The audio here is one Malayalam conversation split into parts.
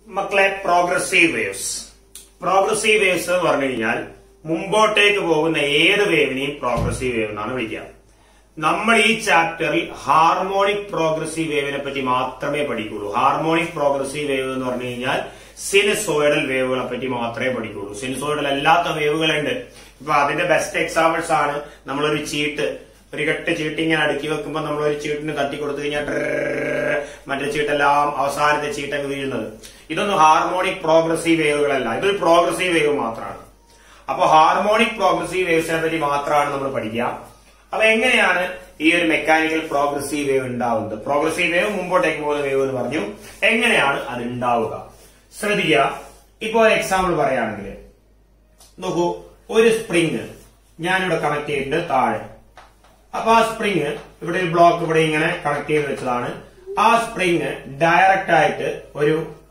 മക്കളെ പ്രോഗ്രസീവ് വേവ്സ് പ്രോഗ്രസീവ് വേവ്സ് എന്ന് പറഞ്ഞു കഴിഞ്ഞാൽ മുമ്പോട്ടേക്ക് പോകുന്ന ഏത് വേവിനെയും പ്രോഗ്രസീവ് വേവ് എന്നാണ് വിളിക്കുക നമ്മൾ ഈ ചാപ്റ്ററിൽ ഹാർമോണിക് പ്രോഗ്രസീവ് വേവിനെ പറ്റി മാത്രമേ പഠിക്കുള്ളൂ ഹാർമോണിക് പ്രോഗ്രസീവ് വേവ് എന്ന് പറഞ്ഞു കഴിഞ്ഞാൽ സിനുസോയിഡൽ വേവുകളെ പറ്റി മാത്രമേ പഠിക്കുള്ളൂ സിനുസോയിഡൽ അല്ലാത്ത വേവുകളുണ്ട് ഇപ്പൊ അതിന്റെ ബെസ്റ്റ് എക്സാമ്പിൾസ് ആണ് നമ്മളൊരു ചീട്ട് ഒരു കെട്ട് ചീട്ട് ഇങ്ങനെ അടുക്കി വെക്കുമ്പോൾ നമ്മൾ ഒരു ചീട്ടിന് തട്ടി കൊടുത്തു കഴിഞ്ഞാൽ ട്രർ മറ്റേ ചീട്ടെല്ലാം അവസാനത്തെ ചീട്ടങ്ങ് വീഴുന്നത് ഇതൊന്നും ഹാർമോണിക് പ്രോഗ്രസീവ് വേവുകളല്ല ഇതൊരു പ്രോഗ്രസീവ് വേവ് മാത്രമാണ് അപ്പൊ ഹാർമോണിക് പ്രോഗ്രസീവ് വേവ്സിനെ പറ്റി മാത്രമാണ് നമ്മൾ പഠിക്കുക അപ്പൊ എങ്ങനെയാണ് ഈ ഒരു മെക്കാനിക്കൽ പ്രോഗ്രസീവ് വേവ് ഉണ്ടാവുന്നത് പ്രോഗ്രസീവ് വേവ് മുമ്പോട്ടേക്ക് പോകുന്ന വേവ് എന്ന് പറഞ്ഞു എങ്ങനെയാണ് അത് ഉണ്ടാവുക ശ്രദ്ധിക്കുക ഇപ്പൊ ഒരു എക്സാമ്പിൾ പറയുകയാണെങ്കിൽ നോക്കൂ ഒരു സ്പ്രിങ് ഞാനിവിടെ കണക്ട് ചെയ്തിട്ടുണ്ട് താഴെ അപ്പൊ ആ സ്പ്രിങ് ഇവിടെ ഒരു ബ്ലോക്ക് ഇവിടെ ഇങ്ങനെ കണക്ട് ചെയ്ത് വെച്ചതാണ് ആ സ്പ്രിങ് ഡയറക്റ്റ് ആയിട്ട് ഒരു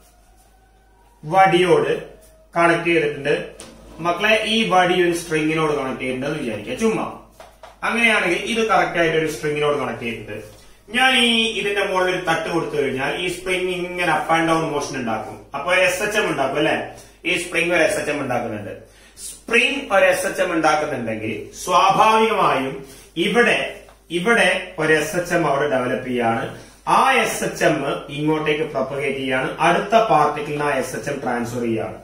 വടിയോട് കണക്ട് ചെയ്തിട്ടുണ്ട് മക്കളെ ഈ വടി ഒരു സ്ട്രിങ്ങിനോട് കണക്ട് ചെയ്തിട്ടുണ്ടെന്ന് വിചാരിക്കുക ചുമ്മാ അങ്ങനെയാണെങ്കിൽ ഇത് കറക്റ്റ് ആയിട്ട് ഒരു സ്ട്രിങ്ങിനോട് കണക്ട് ചെയ്തിട്ടുണ്ട് ഞാൻ ഈ ഇതിന്റെ മുകളിൽ ഒരു തട്ട് കൊടുത്തു കഴിഞ്ഞാൽ ഈ സ്പ്രിങ് ഇങ്ങനെ അപ്പ് ആൻഡ് ഡൗൺ മോഷൻ ഉണ്ടാക്കും അപ്പൊ എസ് എച്ച് എം ഉണ്ടാക്കും അല്ലെ ഈ സ്പ്രിങ് ഒരു എസ് എച്ച് എം ഉണ്ടാക്കുന്നുണ്ട് സ്പ്രിങ് ഒരു എസ് എച്ച് എം ഉണ്ടാക്കുന്നുണ്ടെങ്കിൽ സ്വാഭാവികമായും ഇവിടെ ഇവിടെ ഒരു എസ് എച്ച് എം അവിടെ ഡെവലപ്പ് ചെയ്യാണ് ആ എസ് എച്ച് എം ഇങ്ങോട്ടേക്ക് പ്രൊപ്പഗേറ്റ് ചെയ്യാണ് അടുത്ത പാർട്ടിക്കിളിന് ആ എസ് എച്ച് എം ട്രാൻസ്ഫർ ചെയ്യാണ്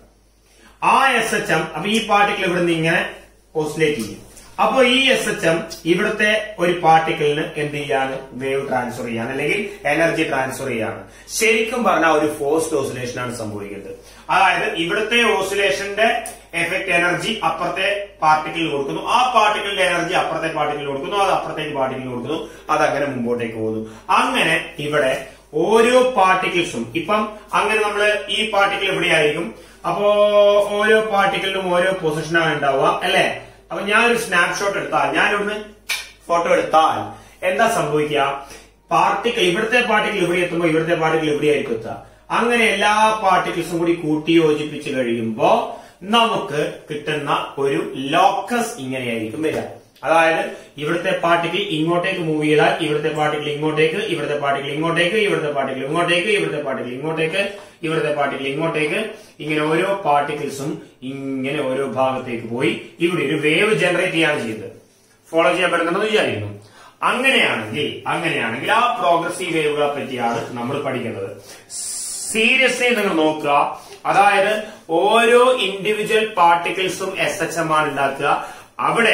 ആ എസ് എച്ച് എം അപ്പൊ ഈ പാർട്ടിക്കിൾ ഇവിടെ നിന്ന് ഇങ്ങനെ ഓസിലേറ്റ് ചെയ്യും അപ്പൊ ഈ എസ് എച്ച് എം ഇവിടുത്തെ ഒരു പാർട്ടിക്കിളിന് എന്ത് ചെയ്യാണ് വേവ് ട്രാൻസ്ഫർ ചെയ്യാൻ അല്ലെങ്കിൽ എനർജി ട്രാൻസ്ഫർ ചെയ്യാണ് ശരിക്കും പറഞ്ഞാൽ ഒരു ഫോഴ്സ്ഡ് ഓസിലേഷൻ ആണ് സംഭവിക്കുന്നത് അതായത് ഇവിടുത്തെ ഓസിലേഷന്റെ എഫക്ട് എനർജി അപ്പുറത്തെ പാർട്ടിക്കിളിൽ കൊടുക്കുന്നു ആ പാർട്ടിക്കിളിന്റെ എനർജി അപ്പുറത്തെ പാർട്ടിക്കിളിൽ കൊടുക്കുന്നു അത് അപ്പുറത്തേക്ക് പാർട്ടിക്കിളിൽ കൊടുക്കുന്നു അത് അങ്ങനെ മുമ്പോട്ടേക്ക് പോകുന്നു അങ്ങനെ ഇവിടെ ഓരോ പാർട്ടിക്കിൾസും ഇപ്പം അങ്ങനെ നമ്മൾ ഈ പാർട്ടിക്കിൾ എവിടെയായിരിക്കും അപ്പോ ഓരോ പാർട്ടിക്കിളിനും ഓരോ പൊസിഷനാണ് ഉണ്ടാവുക അല്ലെ അപ്പൊ ഞാനൊരു സ്നാപ്ഷോട്ട് എടുത്താൽ ഞാനൊന്ന് ഫോട്ടോ എടുത്താൽ എന്താ സംഭവിക്കുക പാർട്ടിക്കിൾ ഇവിടുത്തെ പാർട്ടിക്കിൾ ഇവിടെ എത്തുമ്പോൾ ഇവിടുത്തെ പാർട്ടിക്കിൾ എവിടെയായിരിക്കും എത്തുക അങ്ങനെ എല്ലാ പാർട്ടിക്കിൾസും കൂടി കൂട്ടി യോജിപ്പിച്ച് കഴിയുമ്പോ നമുക്ക് കിട്ടുന്ന ഒരു ലോക്കസ് ഇങ്ങനെയായിരിക്കും വരിക അതായത് ഇവിടുത്തെ പാർട്ടിക്കിൾ ഇങ്ങോട്ടേക്ക് മൂവ് ചെയ്താൽ ഇവിടുത്തെ പാർട്ടിക്കിൾ ഇങ്ങോട്ടേക്ക് ഇവിടുത്തെ പാർട്ടിക്കിൾ ഇങ്ങോട്ടേക്ക് ഇവിടുത്തെ പാർട്ടിക്കിൾ ഇങ്ങോട്ടേക്ക് ഇവിടുത്തെ പാർട്ടിക്കിൾ ഇങ്ങോട്ടേക്ക് ഇവിടുത്തെ പാർട്ടിക്കിൾ ഇങ്ങോട്ടേക്ക് ഇങ്ങനെ ഓരോ പാർട്ടിക്കിൾസും ഇങ്ങനെ ഓരോ ഭാഗത്തേക്ക് പോയി ഇവിടെ ഒരു വേവ് ജനറേറ്റ് ചെയ്യാണ് ചെയ്തത് ഫോളോ ചെയ്യാൻ പറ്റുന്നുണ്ടെന്ന് വിചാരിക്കുന്നു അങ്ങനെയാണെങ്കിൽ അങ്ങനെയാണെങ്കിൽ ആ പ്രോഗ്രസീവ് വേവുകളെ പറ്റിയാണ് നമ്മൾ പഠിക്കുന്നത് സീരിയസ്ലി നിങ്ങൾ നോക്കുക അതായത് ഓരോ ഇൻഡിവിജ്വൽ പാർട്ടിക്കിൾസും എസ് എച്ച് എം ആണ് ഉണ്ടാക്കുക അവിടെ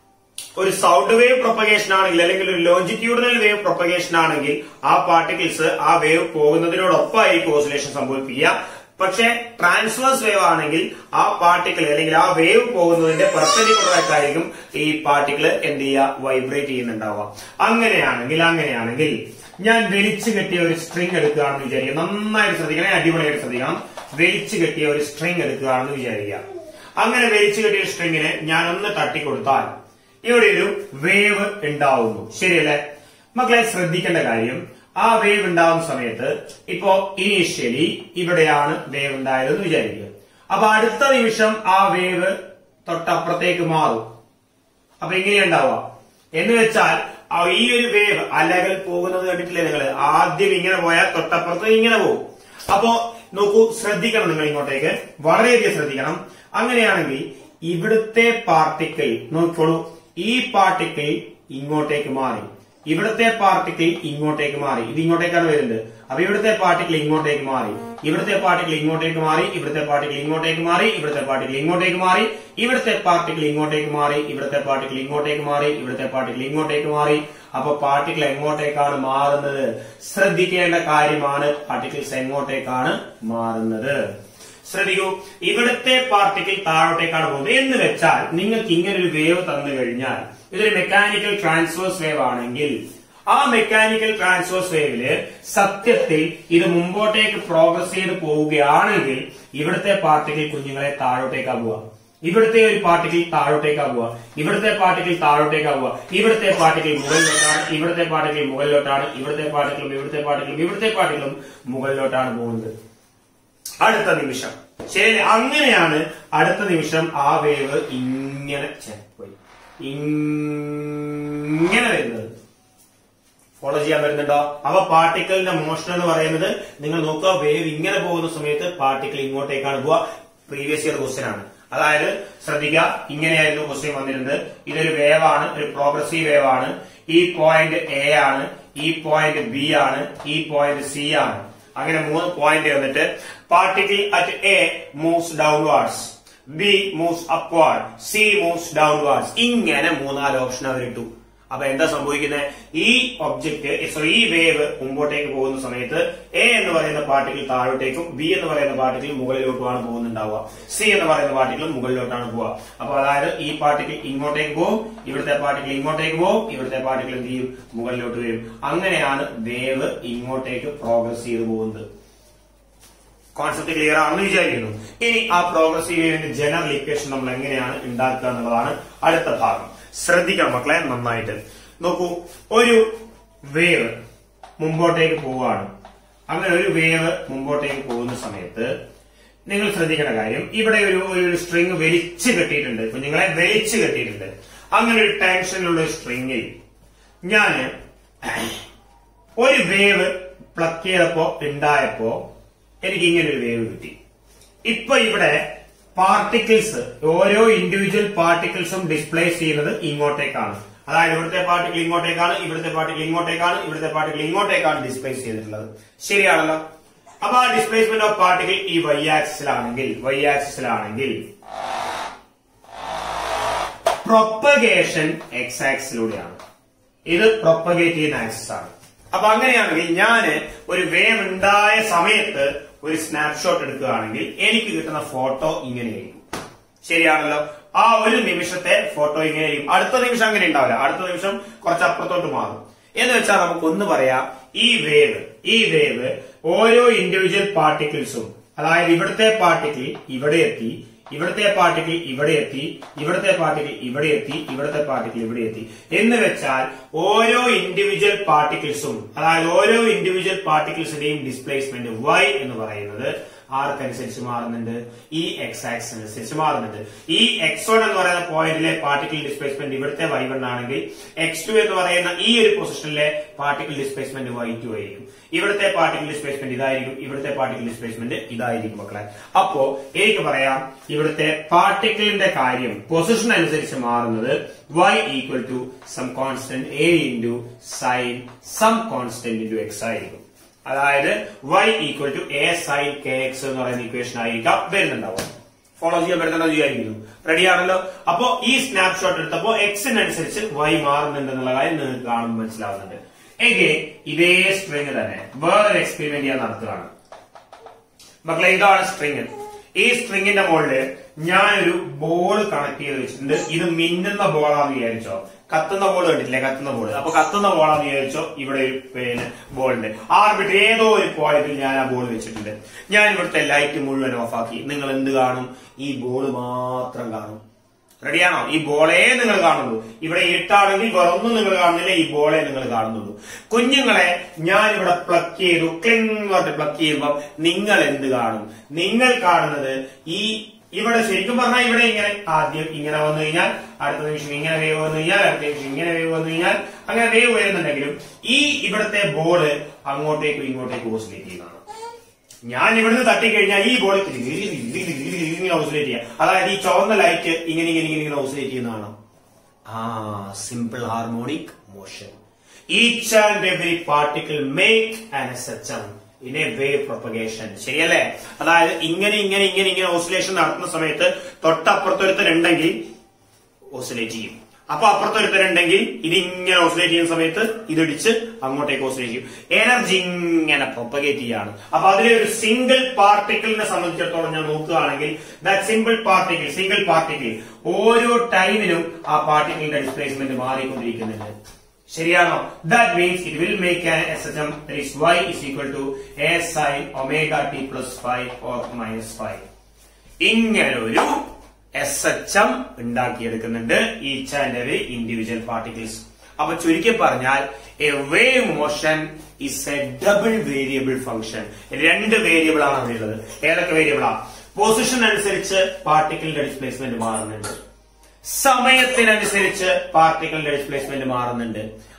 ഒരു സൗണ്ട് വേവ് പ്രൊപ്പഗേഷൻ ആണെങ്കിൽ അല്ലെങ്കിൽ ഒരു ലോഞ്ചിറ്റ്യൂഡിനൽ വേവ് പ്രൊപ്പഗേഷൻ ആണെങ്കിൽ ആ പാർട്ടിക്കിൾസ് ആ വേവ് പോകുന്നതിനോടൊപ്പമായിരിക്കും ഓസിലേഷൻ സംഭവിപ്പിക്കുക പക്ഷെ ട്രാൻസ്വേഴ്സ് വേവ് ആണെങ്കിൽ ആ പാർട്ടിക്കിൾ അല്ലെങ്കിൽ ആ വേവ് പോകുന്നതിന്റെ പെർപെൻഡിക്കുലർ ആയിട്ടായിരിക്കും ഈ പാർട്ടിക്കിൾ എന്ത് ചെയ്യുക വൈബ്രേറ്റ് ചെയ്യുന്നുണ്ടാവുക അങ്ങനെയാണെങ്കിൽ അങ്ങനെയാണെങ്കിൽ ഞാൻ വലിച്ചു കെട്ടിയ ഒരു സ്ട്രിങ് എടുക്കുകയാണെന്ന് വിചാരിക്കുക നന്നായിട്ട് ശ്രദ്ധിക്കണം അടിപൊളിയായിട്ട് ശ്രദ്ധിക്കണം വലിച്ചു കെട്ടിയ ഒരു സ്ട്രിങ് എടുക്കുകയാണെന്ന് വിചാരിക്കുക അങ്ങനെ വലിച്ചു കെട്ടിയ സ്ട്രിങ്ങിനെ ഞാൻ ഒന്ന് തട്ടിക്കൊടുത്താൽ ഇവിടെ ഒരു വേവ് ഉണ്ടാവുന്നു ശരിയല്ലേ മക്കളെ ശ്രദ്ധിക്കേണ്ട കാര്യം ആ വേവ് ഉണ്ടാവുന്ന സമയത്ത് ഇപ്പോ ഇനീഷ്യലി ഇവിടെയാണ് വേവ് ഉണ്ടായതെന്ന് വിചാരിക്കുക അപ്പൊ അടുത്ത നിമിഷം ആ വേവ് തൊട്ടപ്പുറത്തേക്ക് മാറും അപ്പൊ എങ്ങനെയുണ്ടാവുക എന്ന് വെച്ചാൽ ആ ഈ ഒരു വേവ് അലകൾ പോകുന്നത് കണ്ടിട്ടില്ലേ നിങ്ങൾ ആദ്യം ഇങ്ങനെ പോയാൽ തൊട്ടപ്പുറത്ത് ഇങ്ങനെ പോകും അപ്പോ നോക്കൂ ശ്രദ്ധിക്കണം നിങ്ങൾ ഇങ്ങോട്ടേക്ക് വളരെയധികം ശ്രദ്ധിക്കണം അങ്ങനെയാണെങ്കിൽ ഇവിടുത്തെ പാർട്ടിക്കിൾ നോക്കിക്കോളൂ ഈ പാർട്ടിക്കിൾ ഇങ്ങോട്ടേക്ക് മാറി ഇവിടുത്തെ പാർട്ടിക്കിൾ ഇങ്ങോട്ടേക്ക് മാറി ഇത് ഇങ്ങോട്ടേക്കാണ് വരുന്നത് അപ്പൊ ഇവിടുത്തെ പാർട്ടിക്കിൾ ഇങ്ങോട്ടേക്ക് മാറി ഇവിടുത്തെ പാർട്ടിക്കിൾ ഇങ്ങോട്ടേക്ക് മാറി ഇവിടുത്തെ പാർട്ടിക്കിൾ ഇങ്ങോട്ടേക്ക് മാറി ഇവിടുത്തെ പാർട്ടിക്കിൾ ഇങ്ങോട്ടേക്ക് മാറി ഇവിടുത്തെ പാർട്ടിക്കിൾ ഇങ്ങോട്ടേക്ക് മാറി ഇവിടുത്തെ പാർട്ടിക്കിൾ ഇങ്ങോട്ടേക്ക് മാറി ഇവിടുത്തെ പാർട്ടിക്കിൾ ഇങ്ങോട്ടേക്ക് മാറി അപ്പൊ പാർട്ടിക്കിൾ എങ്ങോട്ടേക്കാണ് മാറുന്നത് ശ്രദ്ധിക്കേണ്ട കാര്യമാണ് പാർട്ടിക്കിൾസ് എങ്ങോട്ടേക്കാണ് മാറുന്നത് ശ്രദ്ധിക്കൂ ഇവിടുത്തെ പാർട്ടിക്കിൾ താഴോട്ടേക്കാണ് പോകുന്നത് എന്ന് വെച്ചാൽ നിങ്ങൾക്ക് ഇങ്ങനെ ഒരു വേവ് തന്നു കഴിഞ്ഞാൽ ഇതൊരു മെക്കാനിക്കൽ ട്രാൻസ്വേഴ്സ് വേവ് ആണെങ്കിൽ ആ മെക്കാനിക്കൽ ട്രാൻസ്വേഴ്സ് വേവില് സത്യത്തിൽ ഇത് മുമ്പോട്ടേക്ക് പ്രോഗ്രസ് ചെയ്ത് പോവുകയാണെങ്കിൽ ഇവിടുത്തെ പാർട്ടിക്കിൾ കുഞ്ഞുങ്ങളെ താഴോട്ടേക്കാ പോവുക ഇവിടുത്തെ ഒരു പാർട്ടിക്കിൾ താഴോട്ടേക്കാ പോവുക ഇവിടുത്തെ പാർട്ടിക്കിൾ താഴോട്ടേക്കാ പോവുക ഇവിടുത്തെ പാർട്ടിക്കിൾ മുകളിലോട്ടാണ് ഇവിടുത്തെ പാർട്ടിക്കിൾ മുകളിലോട്ടാണ് ഇവിടുത്തെ പാർട്ടിക്കിളും ഇവിടുത്തെ പാർട്ടിക്കിളും ഇവിടുത്തെ പാർട്ടിക്കിളും മുകളിലോട്ടാണ് പോകുന്നത് അടുത്ത നിമിഷം ശരി അങ്ങനെയാണ് അടുത്ത നിമിഷം ആ വേവ് ഇങ്ങനെ ഛെ, പോയി ഇങ്ങനെ വരുന്നത് ഫോളോ ചെയ്യാൻ പറ്റുന്നുണ്ടോ അപ്പൊ പാർട്ടിക്കിളിന്റെ മോഷൻ എന്ന് പറയുന്നത് നിങ്ങൾ നോക്കുക വേവ് ഇങ്ങനെ പോകുന്ന സമയത്ത് പാർട്ടിക്കിൾ ഇങ്ങോട്ടേക്കാണ് പോവുക പ്രീവിയസ് ഇയർ ക്വസ്റ്റ്യൻ ആണ് അതായത് ശ്രദ്ധിക്കുക ഇങ്ങനെയായിരുന്നു ക്വസ്റ്റ്യൻ വന്നിരുന്നത് ഇതൊരു വേവ് ആണ് ഒരു പ്രോഗ്രസീവ് വേവ് ആണ് ഈ പോയിന്റ് എ ആണ് ഈ പോയിന്റ് ബി ആണ് ഈ പോയിന്റ് സി ആണ് അങ്ങനെ മൂന്ന് പോയിന്റ് വന്നിട്ട് particle at A moves downwards B moves upward C moves downwards ഇങ്ങനെ മൂന്നാല് ഓപ്ഷൻ അവരിട്ടു അപ്പൊ എന്താ സംഭവിക്കുന്നത് ഈ ഒബ്ജക്ട് സോറി ഈ വേവ് മുമ്പോട്ടേക്ക് പോകുന്ന സമയത്ത് എ എന്ന് പറയുന്ന പാർട്ടിക്കിൾ താഴോട്ടേക്കും ബി എന്ന് പറയുന്ന പാർട്ടിക്കിൾ മുകളിലോട്ടുമാണ് പോകുന്നുണ്ടാവുക സി എന്ന് പറയുന്ന പാർട്ടിക്കിൾ മുകളിലോട്ടാണ് പോവുക അപ്പൊ അതായത് ഈ പാർട്ടിക്കിൾ ഇങ്ങോട്ടേക്ക് പോകും ഇവിടുത്തെ പാർട്ടിക്കിൾ ഇങ്ങോട്ടേക്ക് പോകും ഇവിടുത്തെ പാർട്ടിക്കിൾ എന്ത് ചെയ്യും മുകളിലോട്ട് വരും അങ്ങനെയാണ് വേവ് ഇങ്ങോട്ടേക്ക് പ്രോഗ്രസ് ചെയ്തു പോകുന്നത് കോൺസെപ്റ്റ് ക്ലിയർ ആണെന്ന് വിചാരിക്കുന്നു ഇനി ആ പ്രോഗ്രസീവ് വേവിന്റെ ജനറൽ ഇക്വേഷൻ നമ്മൾ എങ്ങനെയാണ് ഉണ്ടാക്കുക എന്നുള്ളതാണ് അടുത്ത ഭാഗം ശ്രദ്ധിക്കണം മക്കളെ നന്നായിട്ട് നോക്കൂ ഒരു വേവ് മുമ്പോട്ടേക്ക് പോവുകയാണ് അങ്ങനെ ഒരു വേവ് മുമ്പോട്ടേക്ക് പോകുന്ന സമയത്ത് നിങ്ങൾ ശ്രദ്ധിക്കേണ്ട കാര്യം ഇവിടെ ഒരു ഒരു സ്ട്രിങ് വലിച്ചു കെട്ടിയിട്ടുണ്ട് കുഞ്ഞുങ്ങളെ വലിച്ചു കെട്ടിയിട്ടുണ്ട് അങ്ങനെ ഒരു ടെൻഷനുള്ള ഒരു സ്ട്രിങ്ങിൽ ഞാന് ഒരു വേവ് പ്ലക്ക് ചെയ്തപ്പോ ഉണ്ടായപ്പോ എനിക്ക് ഇങ്ങനെ ഒരു വേവ് കിട്ടി ഇപ്പൊ ഇവിടെ പാർട്ടിക്കിൾസ് ഓരോ ഇൻഡിവിജ്വൽ പാർട്ടിക്കിൾസും ഡിസ്പ്ലേസ് ചെയ്യുന്നത് ഇങ്ങോട്ടേക്കാണ് അതായത് ഇവിടുത്തെ പാർട്ടിക്കിൾ ഇങ്ങോട്ടേക്കാണ് ഇവിടുത്തെ പാർട്ടിക്കിൾ ഇങ്ങോട്ടേക്കാണ് ഇവിടുത്തെ പാർട്ടിക്കിൾ ഇങ്ങോട്ടേക്കാണ് ഡിസ്പ്ലേസ് ചെയ്തിട്ടുള്ളത് ശരിയാണല്ലോ അപ്പൊ ആ ഡിസ്പ്ലേസ്മെന്റ് ഓഫ് പാർട്ടിക്കിൾ ഈ വൈ ആക്സിസിലാണെങ്കിൽ വൈ ആക്സിസിലാണെങ്കിൽ പ്രൊപ്പഗേഷൻ എക്സ് ആക്സിലൂടെയാണ് ഇത് പ്രൊപ്പഗേറ്റ് ചെയ്യുന്ന ആക്സിസ് ആണ് അപ്പൊ അങ്ങനെയാണെങ്കിൽ ഞാന് ഒരു വേവ് ഉണ്ടായ സമയത്ത് ഒരു സ്നാപ്ഷോട്ട് എടുക്കുകയാണെങ്കിൽ എനിക്ക് കിട്ടുന്ന ഫോട്ടോ ഇങ്ങനെയായിരിക്കും ശരിയാണല്ലോ ആ ഒരു നിമിഷത്തെ ഫോട്ടോ ഇങ്ങനെയായിരിക്കും അടുത്ത നിമിഷം അങ്ങനെ ഉണ്ടാവില്ല അടുത്ത നിമിഷം കുറച്ച് അപ്പുറത്തോട്ട് മാറും എന്ന് വെച്ചാൽ നമുക്ക് ഒന്ന് പറയാം ഈ വേവ് ഈ വേവ് ഓരോ ഇൻഡിവിജ്വൽ പാർട്ടിക്കിൾസും അതായത് ഇവിടുത്തെ പാർട്ടിക്കിൾ ഇവിടെ എത്തി ഇവിടുത്തെ പാർട്ടിക്കിൾ ഇവിടെ എത്തി ഇവിടുത്തെ പാർട്ടിക്കിൾ ഇവിടെ എത്തി ഇവിടുത്തെ പാർട്ടിക്കിൾ ഇവിടെ എത്തി എന്ന് വെച്ചാൽ ഓരോ ഇൻഡിവിജ്വൽ പാർട്ടിക്കിൾസും അതായത് ഓരോ ഇൻഡിവിജ്വൽ പാർട്ടിക്കിൾസിന്റെയും ഡിസ്പ്ലേസ്മെന്റ് വൈ എന്ന് പറയുന്നത് ആർക്കനുസരിച്ച് മാറുന്നുണ്ട് ഈ എക്സ് ആക്സ് അനുസരിച്ച് മാറുന്നുണ്ട് ഈ എക്സ് വൺ എന്ന് പറയുന്ന പോയിന്റിലെ പാർട്ടിക്കിൾ ഡിസ്പ്ലേസ്മെന്റ് ഇവിടുത്തെ വൈ വൺ ആണെങ്കിൽ എക്സ് ടു എന്ന് പറയുന്ന ഈ ഒരു പൊസിഷനിലെ പാർട്ടിക്കിൾ ഡിസ്പ്ലേസ്മെന്റ് വൈ ടു ആയിരിക്കും ഇവിടുത്തെ പാർട്ടിക്കിൾ ഡിസ്പ്ലേസ്മെന്റ് ഇതായിരിക്കും ഇവിടുത്തെ പാർട്ടിക്കിൾ ഡിസ്പ്ലേസ്മെന്റ് ഇതായിരിക്കും മക്കളെ അപ്പോ എനിക്ക് പറയാം ഇവിടുത്തെ പാർട്ടിക്കിളിന്റെ കാര്യം പൊസിഷൻ അനുസരിച്ച് മാറുന്നത് y equal to some constant A into sine some constant into X ആയിരിക്കും അതായത് y equal to A sine K X എന്ന് പറയുന്ന ഇക്വേഷൻ ആയിരിക്കാം വരുന്നുണ്ടാവും ഫോളോ ചെയ്യാൻ പറ്റുന്നുണ്ടോ വിചാരിക്കുന്നു റെഡി ആണല്ലോ അപ്പോ ഈ സ്നാപ്ഷോട്ട് എടുത്തപ്പോ എക്സിനനുസരിച്ച് y മാറുന്നുണ്ട് എന്നുള്ള കാര്യം നിങ്ങൾക്ക് കാണുമ്പോൾ മനസ്സിലാവുന്നുണ്ട് എഗെ ഇതേ സ്ട്രിങ് തന്നെ വേറൊരു എക്സ്പെരിമെന്റ് ഞാൻ നടത്തുകയാണ് മക്കളെ ഇതാണ് സ്ട്രിങ് ഈ സ്ട്രിങ്ങിന്റെ മുകളില് ഞാനൊരു ബോൾ കണക്ട് ചെയ്ത് വെച്ചിട്ടുണ്ട് ഇത് മിന്നുന്ന ബോളാന്ന് വിചാരിച്ചോ കത്തുന്ന ബോൾ കണ്ടിട്ടില്ലേ കത്തുന്ന ബോൾ അപ്പൊ കത്തുന്ന ബോളാന്ന് വിചാരിച്ചോ ഇവിടെ ഒരു പിന്നെ ബോളുണ്ട് ആർബിറ്റ് ഏതോ ഒരു പോയിന്റിൽ ഞാൻ ആ ബോൾ വെച്ചിട്ടുണ്ട് ഞാൻ ഇവിടുത്തെ ലൈറ്റ് മുഴുവൻ ഓഫാക്കി നിങ്ങൾ എന്ത് കാണും ഈ ബോൾ മാത്രം കാണും റെഡിയാണോ ഈ ബോളേ നിങ്ങൾ കാണുള്ളൂ ഇവിടെ ഇരുട്ടാണെങ്കിൽ വേറൊന്നും നിങ്ങൾ കാണുന്നില്ല ഈ ബോളെ നിങ്ങൾ കാണുന്നുള്ളൂ കുഞ്ഞുങ്ങളെ ഞാൻ ഇവിടെ പ്ലക്ക് ചെയ്തു ക്ലിങ് പറഞ്ഞ് പ്ലക്ക് ചെയ്യുമ്പോൾ നിങ്ങൾ എന്ത് കാണും നിങ്ങൾ കാണുന്നത് ഈ ഇവിടെ ശരിക്കും പറഞ്ഞാൽ ഇവിടെ ഇങ്ങനെ ആദ്യം ഇങ്ങനെ വന്നു കഴിഞ്ഞാൽ അടുത്ത നിമിഷം ഇങ്ങനെ വേവ് വന്നു കഴിഞ്ഞാൽ അടുത്ത നിമിഷം ഇങ്ങനെ വേവ് വന്നു കഴിഞ്ഞാൽ അങ്ങനെ വേവ് വരുന്നുണ്ടെങ്കിലും ഈ ഇവിടുത്തെ ബോള് അങ്ങോട്ടേക്കും ഇങ്ങോട്ടേക്കും ഓസിലേറ്റ് ചെയ്യുന്നതാണ് ഞാൻ ഇവിടുന്ന് തട്ടിക്കഴിഞ്ഞാൽ ഈ ബോൾ ഇങ്ങനെ ഓസിലേറ്റ് ചെയ്യാം അതായത് ഈ ചുവന്ന ലൈറ്റ് ഇങ്ങനെ ഇങ്ങനെ ഇങ്ങനെ ഇങ്ങനെ ഓസിലേറ്റ് ചെയ്യുന്നതാണ് ആ simple harmonic motion each and every particle make an S H M in a wave propagation ശരിയല്ലേ അതായത് ഇങ്ങനെ ഇങ്ങനെ ഇങ്ങനെ ഇങ്ങനെ ഓസിലേഷൻ നടത്തുന്ന സമയത്ത് തൊട്ടപ്പുറത്തൊരുത്തരുണ്ടെങ്കിൽ ഓസിലേറ്റ് ചെയ്യും അപ്പൊ അപ്പുറത്തൊരുത്തരുണ്ടെങ്കിൽ ഇത് ഇങ്ങനെ ഓസിലേറ്റ് ചെയ്യുന്ന സമയത്ത് ഇതിടിച്ച് അങ്ങോട്ടേക്ക് ഓസിലേറ്റ് ചെയ്യും എനർജി ഇങ്ങനെ പ്രൊപ്പഗേറ്റ് ചെയ്യാണ് അപ്പൊ അതിലെ ഒരു സിംഗിൾ പാർട്ടിക്കിളിനെ സംബന്ധിച്ചിടത്തോളം ഞാൻ നോക്കുകയാണെങ്കിൽ that single particle single particle ഓരോ ടൈമിലും ആ പാർട്ടിക്കിളിന്റെ ഡിസ്പ്ലേസ്മെന്റ് മാറിക്കൊണ്ടിരിക്കുന്നുണ്ട് ശരിയാണോ that means it will make an S H M is Y is equal to A sine omega T plus five or minus five ഇങ്ങനൊരു എസ് എച്ച് എം ഉണ്ടാക്കിയെടുക്കുന്നുണ്ട് each and every individual particles അപ്പൊ ചുരുക്കി പറഞ്ഞാൽ A wave motion is a double variable function രണ്ട് വേരിയബിൾ ആണ് അതിലുള്ളത് ഏതൊക്കെ വേരിയബിളാ പൊസിഷൻ അനുസരിച്ച് പാർട്ടിക്കിളിന്റെ ഡിസ്പ്ലേസ്മെന്റ് മാറുന്നുണ്ട് സമയത്തിനനുസരിച്ച് പാർട്ടിക്കിളിന്റെ ഡിസ്പ്ലേസ്മെന്റ് മാറുന്നുണ്ട്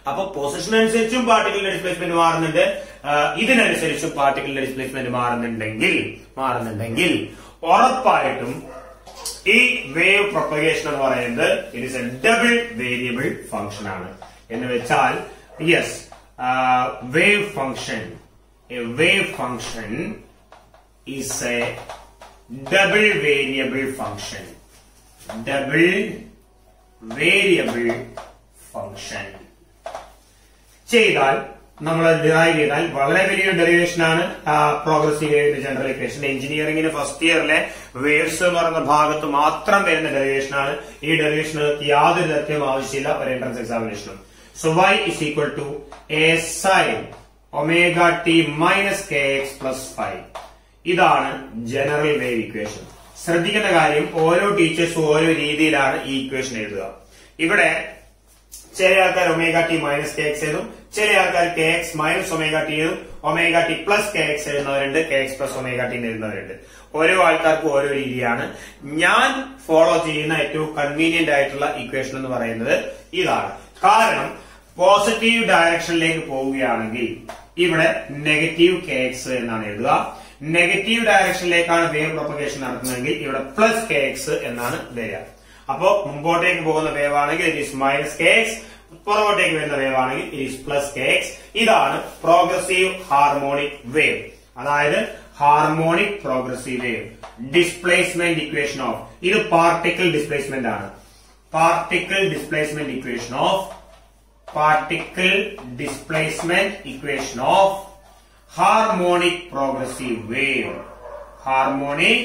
അപ്പൊ പൊസിഷൻ അനുസരിച്ചും പാർട്ടിക്കിളിന്റെ ഡിസ്പ്ലേസ്മെന്റ് മാറുന്നുണ്ട് ആ, ഇതിനനുസരിച്ചും പാർട്ടിക്കിളിന്റെ ഡിസ്പ്ലേസ്മെന്റ് മാറുന്നുണ്ടെങ്കിൽ മാറുന്നുണ്ടെങ്കിൽ ഉറപ്പായിട്ടും ഈ വേവ് പ്രൊപ്പഗേഷൻ എന്ന് പറയുന്നത് it is a double variable function ആണ് എന്ന് വെച്ചാൽ yes wave function a wave function is a double variable function. Double variable function. ചെയ്താൽ നമ്മൾ ഡിറൈവ് ചെയ്താൽ വളരെ വലിയൊരു ഡെറിവേഷൻ ആണ് പ്രോഗ്രസീവ് വേവിന്റെ ജനറൽ ഇക്വേഷൻ എഞ്ചിനീയറിംഗിന് ഫസ്റ്റ് ഇയറിലെ വേവ്സ് എന്ന് പറയുന്ന ഭാഗത്ത് മാത്രം വരുന്ന ഡെറിവേഷൻ ആണ് ഈ ഡെറിവേഷന് യാതൊരു തരത്തിലും ആവശ്യമില്ല ഒരു എൻട്രൻസ് എക്സാമിനേഷനും so Y is equal to A sine omega T minus K X plus five ഇതാണ് ജനറൽ വേവ് ഇക്വേഷൻ ശ്രദ്ധിക്കേണ്ട കാര്യം ഓരോ ടീച്ചേഴ്സും ഓരോ രീതിയിലാണ് ഈ ഇക്വേഷൻ എഴുതുക ഇവിടെ ചില ആൾക്കാർ omega T minus K X എഴുതും ചില ആൾക്കാർ K X minus omega T എഴുതും omega T plus K X എഴുതുന്നവരുണ്ട് K X plus omega T എഴുതുന്നവരുണ്ട് ഓരോ ആൾക്കാർക്കും ഓരോ രീതിയാണ് ഞാൻ ഫോളോ ചെയ്യുന്ന ഏറ്റവും കൺവീനിയന്റ് ആയിട്ടുള്ള ഇക്വേഷൻ എന്ന് പറയുന്നത് ഇതാണ് കാരണം പോസിറ്റീവ് ഡയറക്ഷനിലേക്ക് പോവുകയാണെങ്കിൽ ഇവിടെ നെഗറ്റീവ് കെ എക്സ് എന്നാണ് എഴുതുക നെഗറ്റീവ് ഡയറക്ഷനിലേക്കാണ് വേവ് പ്രൊപ്പഗേഷൻ നടത്തുന്നതെങ്കിൽ ഇവിടെ പ്ലസ് കെ എക്സ് എന്നാണ് വരിക അപ്പോ മുമ്പോട്ടേക്ക് പോകുന്ന വേവ് ആണെങ്കിൽ it is minus K X പുറകോട്ടേക്ക് വരുന്ന വേവ് ആണെങ്കിൽ it is plus K X ഇതാണ് പ്രോഗ്രസീവ് ഹാർമോണിക് വേവ് അതായത് harmonic progressive wave displacement equation of ഇത് പാർട്ടിക്കിൾ ഡിസ്പ്ലേസ്മെന്റ് ആണ് particle displacement equation of particle displacement equation of harmonic progressive wave harmonic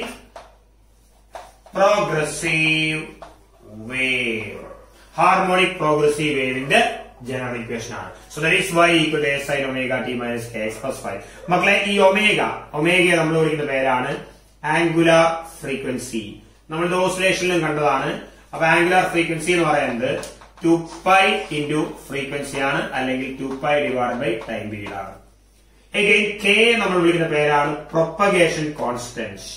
progressive wave harmonic progressive wave ന്റെ ജനറൽ ഇക്വേഷൻ ആണ് so that is Y equal A sine omega T minus K X plus phi മക്കളെ ഈ ഒമേഗ ഒമേഗയെ നമ്മൾ വിളിക്കുന്ന പേരാണ് ആംഗുലാർ ഫ്രീക്വൻസി നമ്മൾ ഇത് ഓസിലേഷനിലും കണ്ടതാണ് അപ്പൊ ആംഗുലാർ ഫ്രീക്വൻസി എന്ന് പറയുന്നത് ടു പൈ ഇൻറ്റു ഫ്രീക്വൻസി ആണ് അല്ലെങ്കിൽ two pi divide by time period ആണ് എഗെയിൻ കെ നമ്മൾ വിളിക്കുന്ന പേരാണ് propagation constants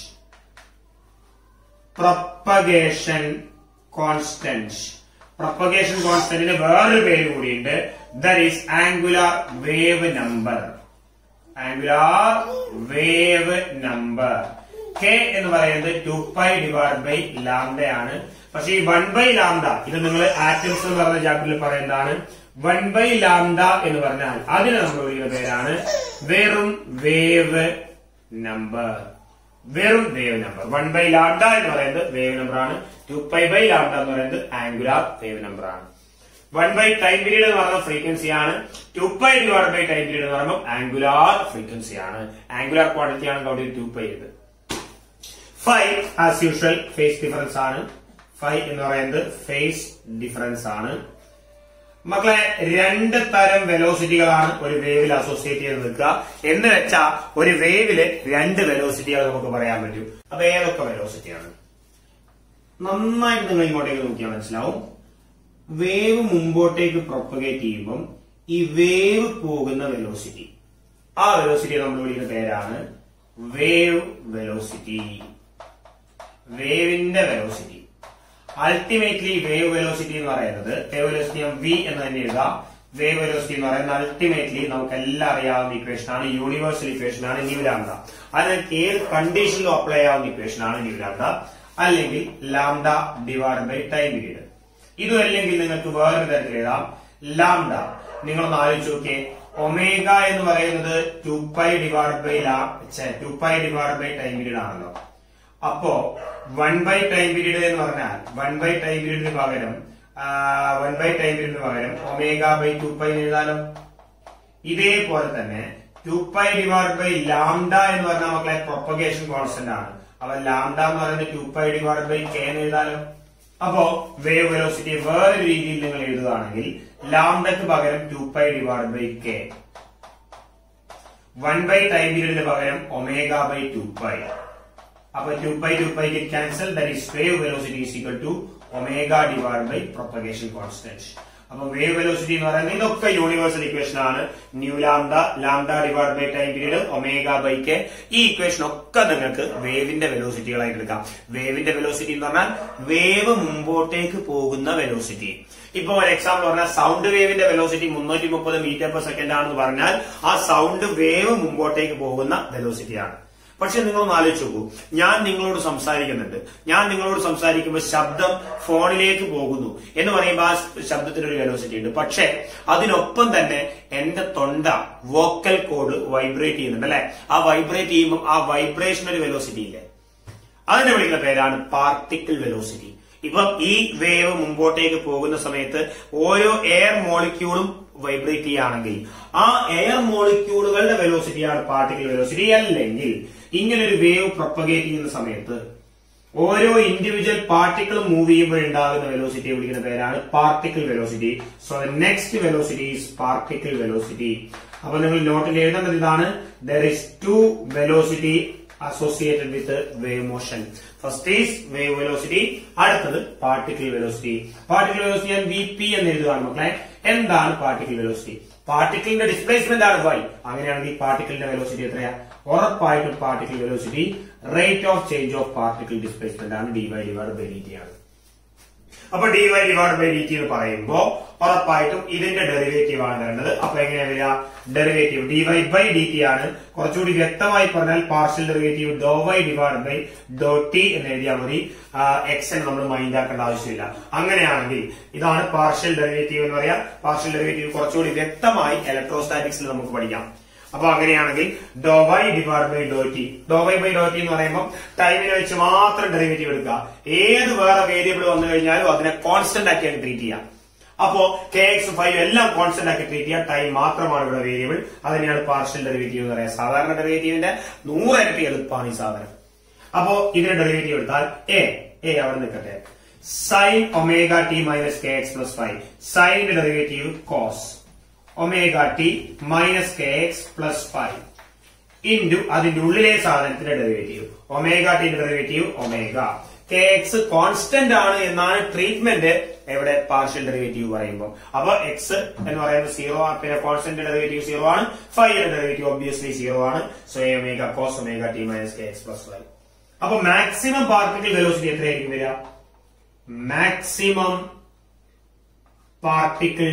propagation constants propagation കോൺസ്റ്റന്റിന് വേറൊരു പേര് കൂടിയുണ്ട് that is angular wave number angular wave number K എന്ന് പറയുന്നത് two pi divide by lambda ആണ് പക്ഷെ ഈ വൺ ബൈ ലാംഡ ഇത് നിങ്ങൾ ആറ്റംസ് എന്ന് പറഞ്ഞ ചാപ്റ്ററിൽ പറയുന്നതാണ് വൺ ബൈ ലാംഡ എന്ന് പറഞ്ഞാൽ അതിന് നമ്മൾ വിളിക്കുന്ന പേരാണ് വെറും വേവ് നമ്പർ വെറും wave number one by lambda എന്ന് പറയുന്നത് വേവ് നമ്പർ ആണ് ടു പൈ ബൈ ലാംഡ എന്ന് പറയുന്നത് ആംഗുലാർ വേവ് നമ്പർ ആണ് വൺ ബൈ ടൈം പീരീഡ് എന്ന് പറയുന്ന ഫ്രീക്വൻസി ആണ് two pi divide by time period എന്ന് പറയുമ്പോൾ ആംഗുലാർ ഫ്രീക്വൻസി ആണ് ആംഗുലാർ ക്വാണ്ടിറ്റി ആണ് അവിടെ ടു പൈ ഇത് phi as usual phase difference ആണ് ഫൈവ് എന്ന് പറയുന്നത് ഫേസ് ഡിഫറൻസ് ആണ് മക്കളെ രണ്ട് തരം വെലോസിറ്റികളാണ് ഒരു വേവിൽ അസോസിയേറ്റ് ചെയ്ത് നിൽക്കുക എന്ന് വെച്ചാൽ ഒരു വേവില് രണ്ട് വെലോസിറ്റികൾ നമുക്ക് പറയാൻ പറ്റും അപ്പൊ ഏതൊക്കെ വെലോസിറ്റിയാണ് നന്നായിട്ട് നിങ്ങൾ ഇങ്ങോട്ടേക്ക് നോക്കിയാൽ മനസ്സിലാവും വേവ് മുമ്പോട്ടേക്ക് പ്രൊപ്പഗേറ്റ് ചെയ്യുമ്പം ഈ വേവ് പോകുന്ന വെലോസിറ്റി ആ വെലോസിറ്റി നമ്മൾ വിളിക്കുന്ന പേരാണ് വേവ് വെലോസിറ്റി വേവിന്റെ വെലോസിറ്റി അൾട്ടിമേറ്റ്ലി വേവ് വെലോസിറ്റി എന്ന് പറയുന്നത് വേവ് വെലോസിറ്റി വി എന്ന് തന്നെ എഴുതാം വേവ് വെലോസിറ്റി എന്ന് പറയുന്നത് അൾട്ടിമേറ്റ്ലി നമുക്ക് എല്ലാം അറിയാവുന്ന ഇക്വേഷൻ ആണ് യൂണിവേഴ്സൽ ഇക്വേഷൻ ആണ് ന്യൂലാംഡ അത് ഏത് കണ്ടീഷനിലും അപ്ലൈ ആവുന്ന ഇക്വേഷൻ ആണ് ന്യൂലാംഡ അല്ലെങ്കിൽ lambda divide by time period ഇതും അല്ലെങ്കിൽ നിങ്ങൾക്ക് വേറൊരു തരത്തിൽ എഴുതാം ലാംഡ നിങ്ങളൊന്ന് ആലോചിച്ച് നോക്കിയേ ഒമേഗ എന്ന് പറയുന്നത് ടു പൈ ഡിവൈഡ് ബൈ ലാ two pi divide by time period ആണല്ലോ അപ്പോ വൺ ബൈ ടൈം പീരീഡ് എന്ന് പറഞ്ഞാൽ വൺ ബൈ ടൈം പീരീഡിന് പകരം വൺ ബൈ ടൈം പീരീഡിന് പകരം ഒമേഗ ബൈ ടു പൈ എഴുതാലോ ഇതേപോലെ തന്നെ two pi divide by lambda എന്ന് പറഞ്ഞാൽ മക്കളെ പ്രൊപ്പഗേഷൻ കോൺസ്റ്റന്റ് ആണ് അപ്പൊ ലാംഡ എന്ന് പറയുന്നത് two pi divide by K എന്ന് എഴുതാലോ അപ്പോ വേവ് വെലോസിറ്റി വേറൊരു രീതിയിൽ നിങ്ങൾ എഴുതുകയാണെങ്കിൽ ലാംഡക്ക് പകരം two pi divide by K one by time പീരീഡിന് പകരം ഒമേഗ ബൈ ടു പൈ അപ്പൊ two pi two pi cancel that is wave velocity is equal to omega divide by propagation constant അപ്പൊ വേവ് വെലോസിറ്റി എന്ന് പറയുന്നത് ഇതൊക്കെ യൂണിവേഴ്സൽ ഇക്വേഷൻ ആണ് nu lambda lambda divide by time period omega by K ഈ ഇക്വേഷൻ ഒക്കെ നിങ്ങൾക്ക് വേവിന്റെ വെലോസിറ്റികളായിട്ട് എടുക്കാം വേവിന്റെ വെലോസിറ്റി എന്ന് പറഞ്ഞാൽ വേവ് മുമ്പോട്ടേക്ക് പോകുന്ന വെലോസിറ്റി ഇപ്പൊ ഒരു എക്സാമ്പിൾ പറഞ്ഞാൽ സൗണ്ട് വേവിന്റെ വെലോസിറ്റി മുന്നൂറ്റി മുപ്പത് മീറ്റർ പെർ സെക്കൻഡ് ആണെന്ന് പറഞ്ഞാൽ ആ സൗണ്ട് വേവ് മുമ്പോട്ടേക്ക് പോകുന്ന വെലോസിറ്റിയാണ് പക്ഷെ നിങ്ങളൊന്ന് ആലോചിച്ച് നോക്കൂ ഞാൻ നിങ്ങളോട് സംസാരിക്കുന്നുണ്ട് ഞാൻ നിങ്ങളോട് സംസാരിക്കുമ്പോൾ ശബ്ദം ഫോണിലേക്ക് പോകുന്നു എന്ന് പറയുമ്പോൾ ആ ശബ്ദത്തിന് ഒരു വെലോസിറ്റി ഉണ്ട് പക്ഷെ അതിനൊപ്പം തന്നെ എന്റെ തൊണ്ട വോക്കൽ കോഡ് വൈബ്രേറ്റ് ചെയ്യുന്നുണ്ട് അല്ലെ ആ വൈബ്രേറ്റ് ചെയ്യുമ്പോൾ ആ വൈബ്രേഷൻ ഒരു വെലോസിറ്റി ഇല്ലേ അതിനെ വിളിക്കുന്ന പേരാണ് പാർട്ടിക്കിൾ വെലോസിറ്റി ഇപ്പൊ ഈ വേവ് മുമ്പോട്ടേക്ക് പോകുന്ന സമയത്ത് ഓരോ എയർ മോളിക്യൂളും വൈബ്രേറ്റ് ചെയ്യുകയാണെങ്കിൽ ആ എയർ മോളിക്യൂളുകളുടെ വെലോസിറ്റിയാണ് പാർട്ടിക്കിൾ വെലോസിറ്റി അല്ലെങ്കിൽ ഇങ്ങനെ ഒരു വേവ് പ്രൊപ്പഗേറ്റ് ചെയ്യുന്ന സമയത്ത് ഓരോ ഇൻഡിവിജ്വൽ പാർട്ടിക്കിളും മൂവ് ചെയ്യുമ്പോൾ ഉണ്ടാകുന്ന വെലോസിറ്റിയെ വിളിക്കുന്ന പേരാണ് particle velocity so next velocity is particle velocity അപ്പൊ നിങ്ങൾ നോട്ടിൽ എഴുതേണ്ടത് ഇതാണ് there is two velocity associated with wave motion first is wave velocity അടുത്തത് പാർട്ടിക്കിൾ വെലോസിറ്റി പാർട്ടിക്കിൾ വെലോസിറ്റി ഞാൻ വി പി എന്ന് എഴുതുകയാണ് മക്കളെ എന്താണ് പാർട്ടിക്കിൾ വെലോസിറ്റി പാർട്ടിക്കിളിന്റെ ഡിസ്പ്ലേസ്മെന്റ് ആണ് വൈ അങ്ങനെയാണെങ്കിൽ പാർട്ടിക്കിളിന്റെ വെലോസിറ്റി എത്രയാ ഉറപ്പായിട്ടും particle velocity rate of change of particle displacement ആണ് D Y divide by D T ആണ് അപ്പൊ D Y divide by D T എന്ന് പറയുമ്പോ ഉറപ്പായിട്ടും ഇതിന്റെ ഡെറിവേറ്റീവ് ആണ് വരേണ്ടത് അപ്പൊ എങ്ങനെയാ വരിക derivative D Y by D T ആണ് കുറച്ചുകൂടി വ്യക്തമായി പറഞ്ഞാൽ partial derivative doe Y divide by doe T എന്ന് എഴുതിയാൽ മതി എക്സ് എന്ന് നമ്മൾ മൈൻഡ് ആക്കേണ്ട ആവശ്യമില്ല അങ്ങനെയാണെങ്കിൽ ഇതാണ് പാർഷ്യൽ ഡെറിവേറ്റീവ് എന്ന് പറയാം പാർഷ്യൽ ഡെറിവേറ്റീവ് കുറച്ചുകൂടി വ്യക്തമായി ഇലക്ട്രോസ്റ്റാറ്റിക്സിൽ നമുക്ക് പഠിക്കാം അപ്പൊ അങ്ങനെയാണെങ്കിൽ doe Y divide by doe T doe Y by doe T എന്ന് പറയുമ്പോൾ ടൈമിനെ വെച്ച് മാത്രം ഡെറിവേറ്റീവ് എടുക്കുക ഏത് വേറെ വേരിയബിൾ വന്നു കഴിഞ്ഞാലും അതിനെ കോൺസ്റ്റന്റ് ആക്കിയാണ് ട്രീറ്റ് ചെയ്യാം അപ്പോ കെ എക്സ് ഫൈവ് എല്ലാം കോൺസ്റ്റന്റ് ആക്കി ട്രീറ്റ് ചെയ്യാം ടൈം മാത്രമാണ് ഇവിടെ വേരിയബിൾ അതിനെയാണ് പാർഷ്യൽ ഡെറിവേറ്റീവ് എന്ന് പറയാം സാധാരണ ഡെറിവേറ്റീവിന്റെ നൂറരട്ടി എളുപ്പമാണ് ഈ സാധനം അപ്പോ ഇതിന്റെ ഡെറിവേറ്റീവ് എടുത്താൽ എ എ അവിടെ നിൽക്കട്ടെ sine omega T minus K X plus phi സൈനിന്റെ derivative cos omega T minus K X plus phi into അതിന്റെ ഉള്ളിലെ സാധനത്തിന്റെ ഡെറിവേറ്റീവ് ഒമേഗ ടിന്റെ derivative omega K X constant ആണ് എന്നാണ് ട്രീറ്റ്മെന്റ് എവിടെ പാർഷ്യൽ ഡെറിവേറ്റീവ് പറയുമ്പോൾ അപ്പൊ എക്സ് എന്ന് പറയുന്നത് സീറോ ആണ് പിന്നെ കോൺസ്റ്റന്റ് ഡെറിവേറ്റീവ് സീറോ ആണ് ഫൈവിന്റെ ഡെറിവേറ്റീവ് ഒബ്വിയസ്ലി സീറോ ആണ് so A omega cos omega T minus K X plus phi അപ്പൊ മാക്സിമം പാർട്ടിക്കിൾ വെലോസിറ്റി എത്രയായിരിക്കും വരിക maximum particle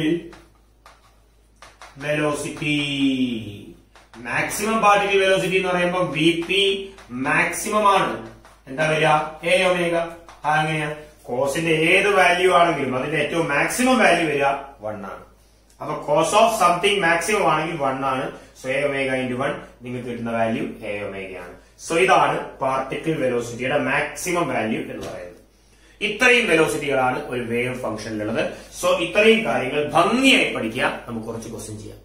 velocity maximum particle velocity എന്ന് പറയുമ്പോൾ വി പി മാക്സിമം ആണ് എന്താ വരിക എ ഒമേഗ അങ്ങനെയാ കോസിന്റെ ഏത് വാല്യൂ ആണെങ്കിലും അതിന്റെ ഏറ്റവും മാക്സിമം വാല്യൂ വരിക വൺ ആണ് അപ്പൊ കോസ് ഓഫ് സംതിങ് മാക്സിമം ആണെങ്കിൽ വൺ ആണ് so A omega into one നിങ്ങൾക്ക് കിട്ടുന്ന വാല്യൂ എ ഒമേഗയാണ് സോ ഇതാണ് പാർട്ടിക്കിൾ വെലോസിറ്റിയുടെ മാക്സിമം വാല്യൂ എന്ന് പറയുന്നത് ഇത്രയും വെലോസിറ്റികളാണ് ഒരു വേവ് ഫംഗ്ഷനിലുള്ളത് സോ ഇത്രയും കാര്യങ്ങൾ ഭംഗിയായി പഠിക്കുക നമുക്ക് കുറച്ച് ക്വസ്റ്റ്യൻ ചെയ്യാം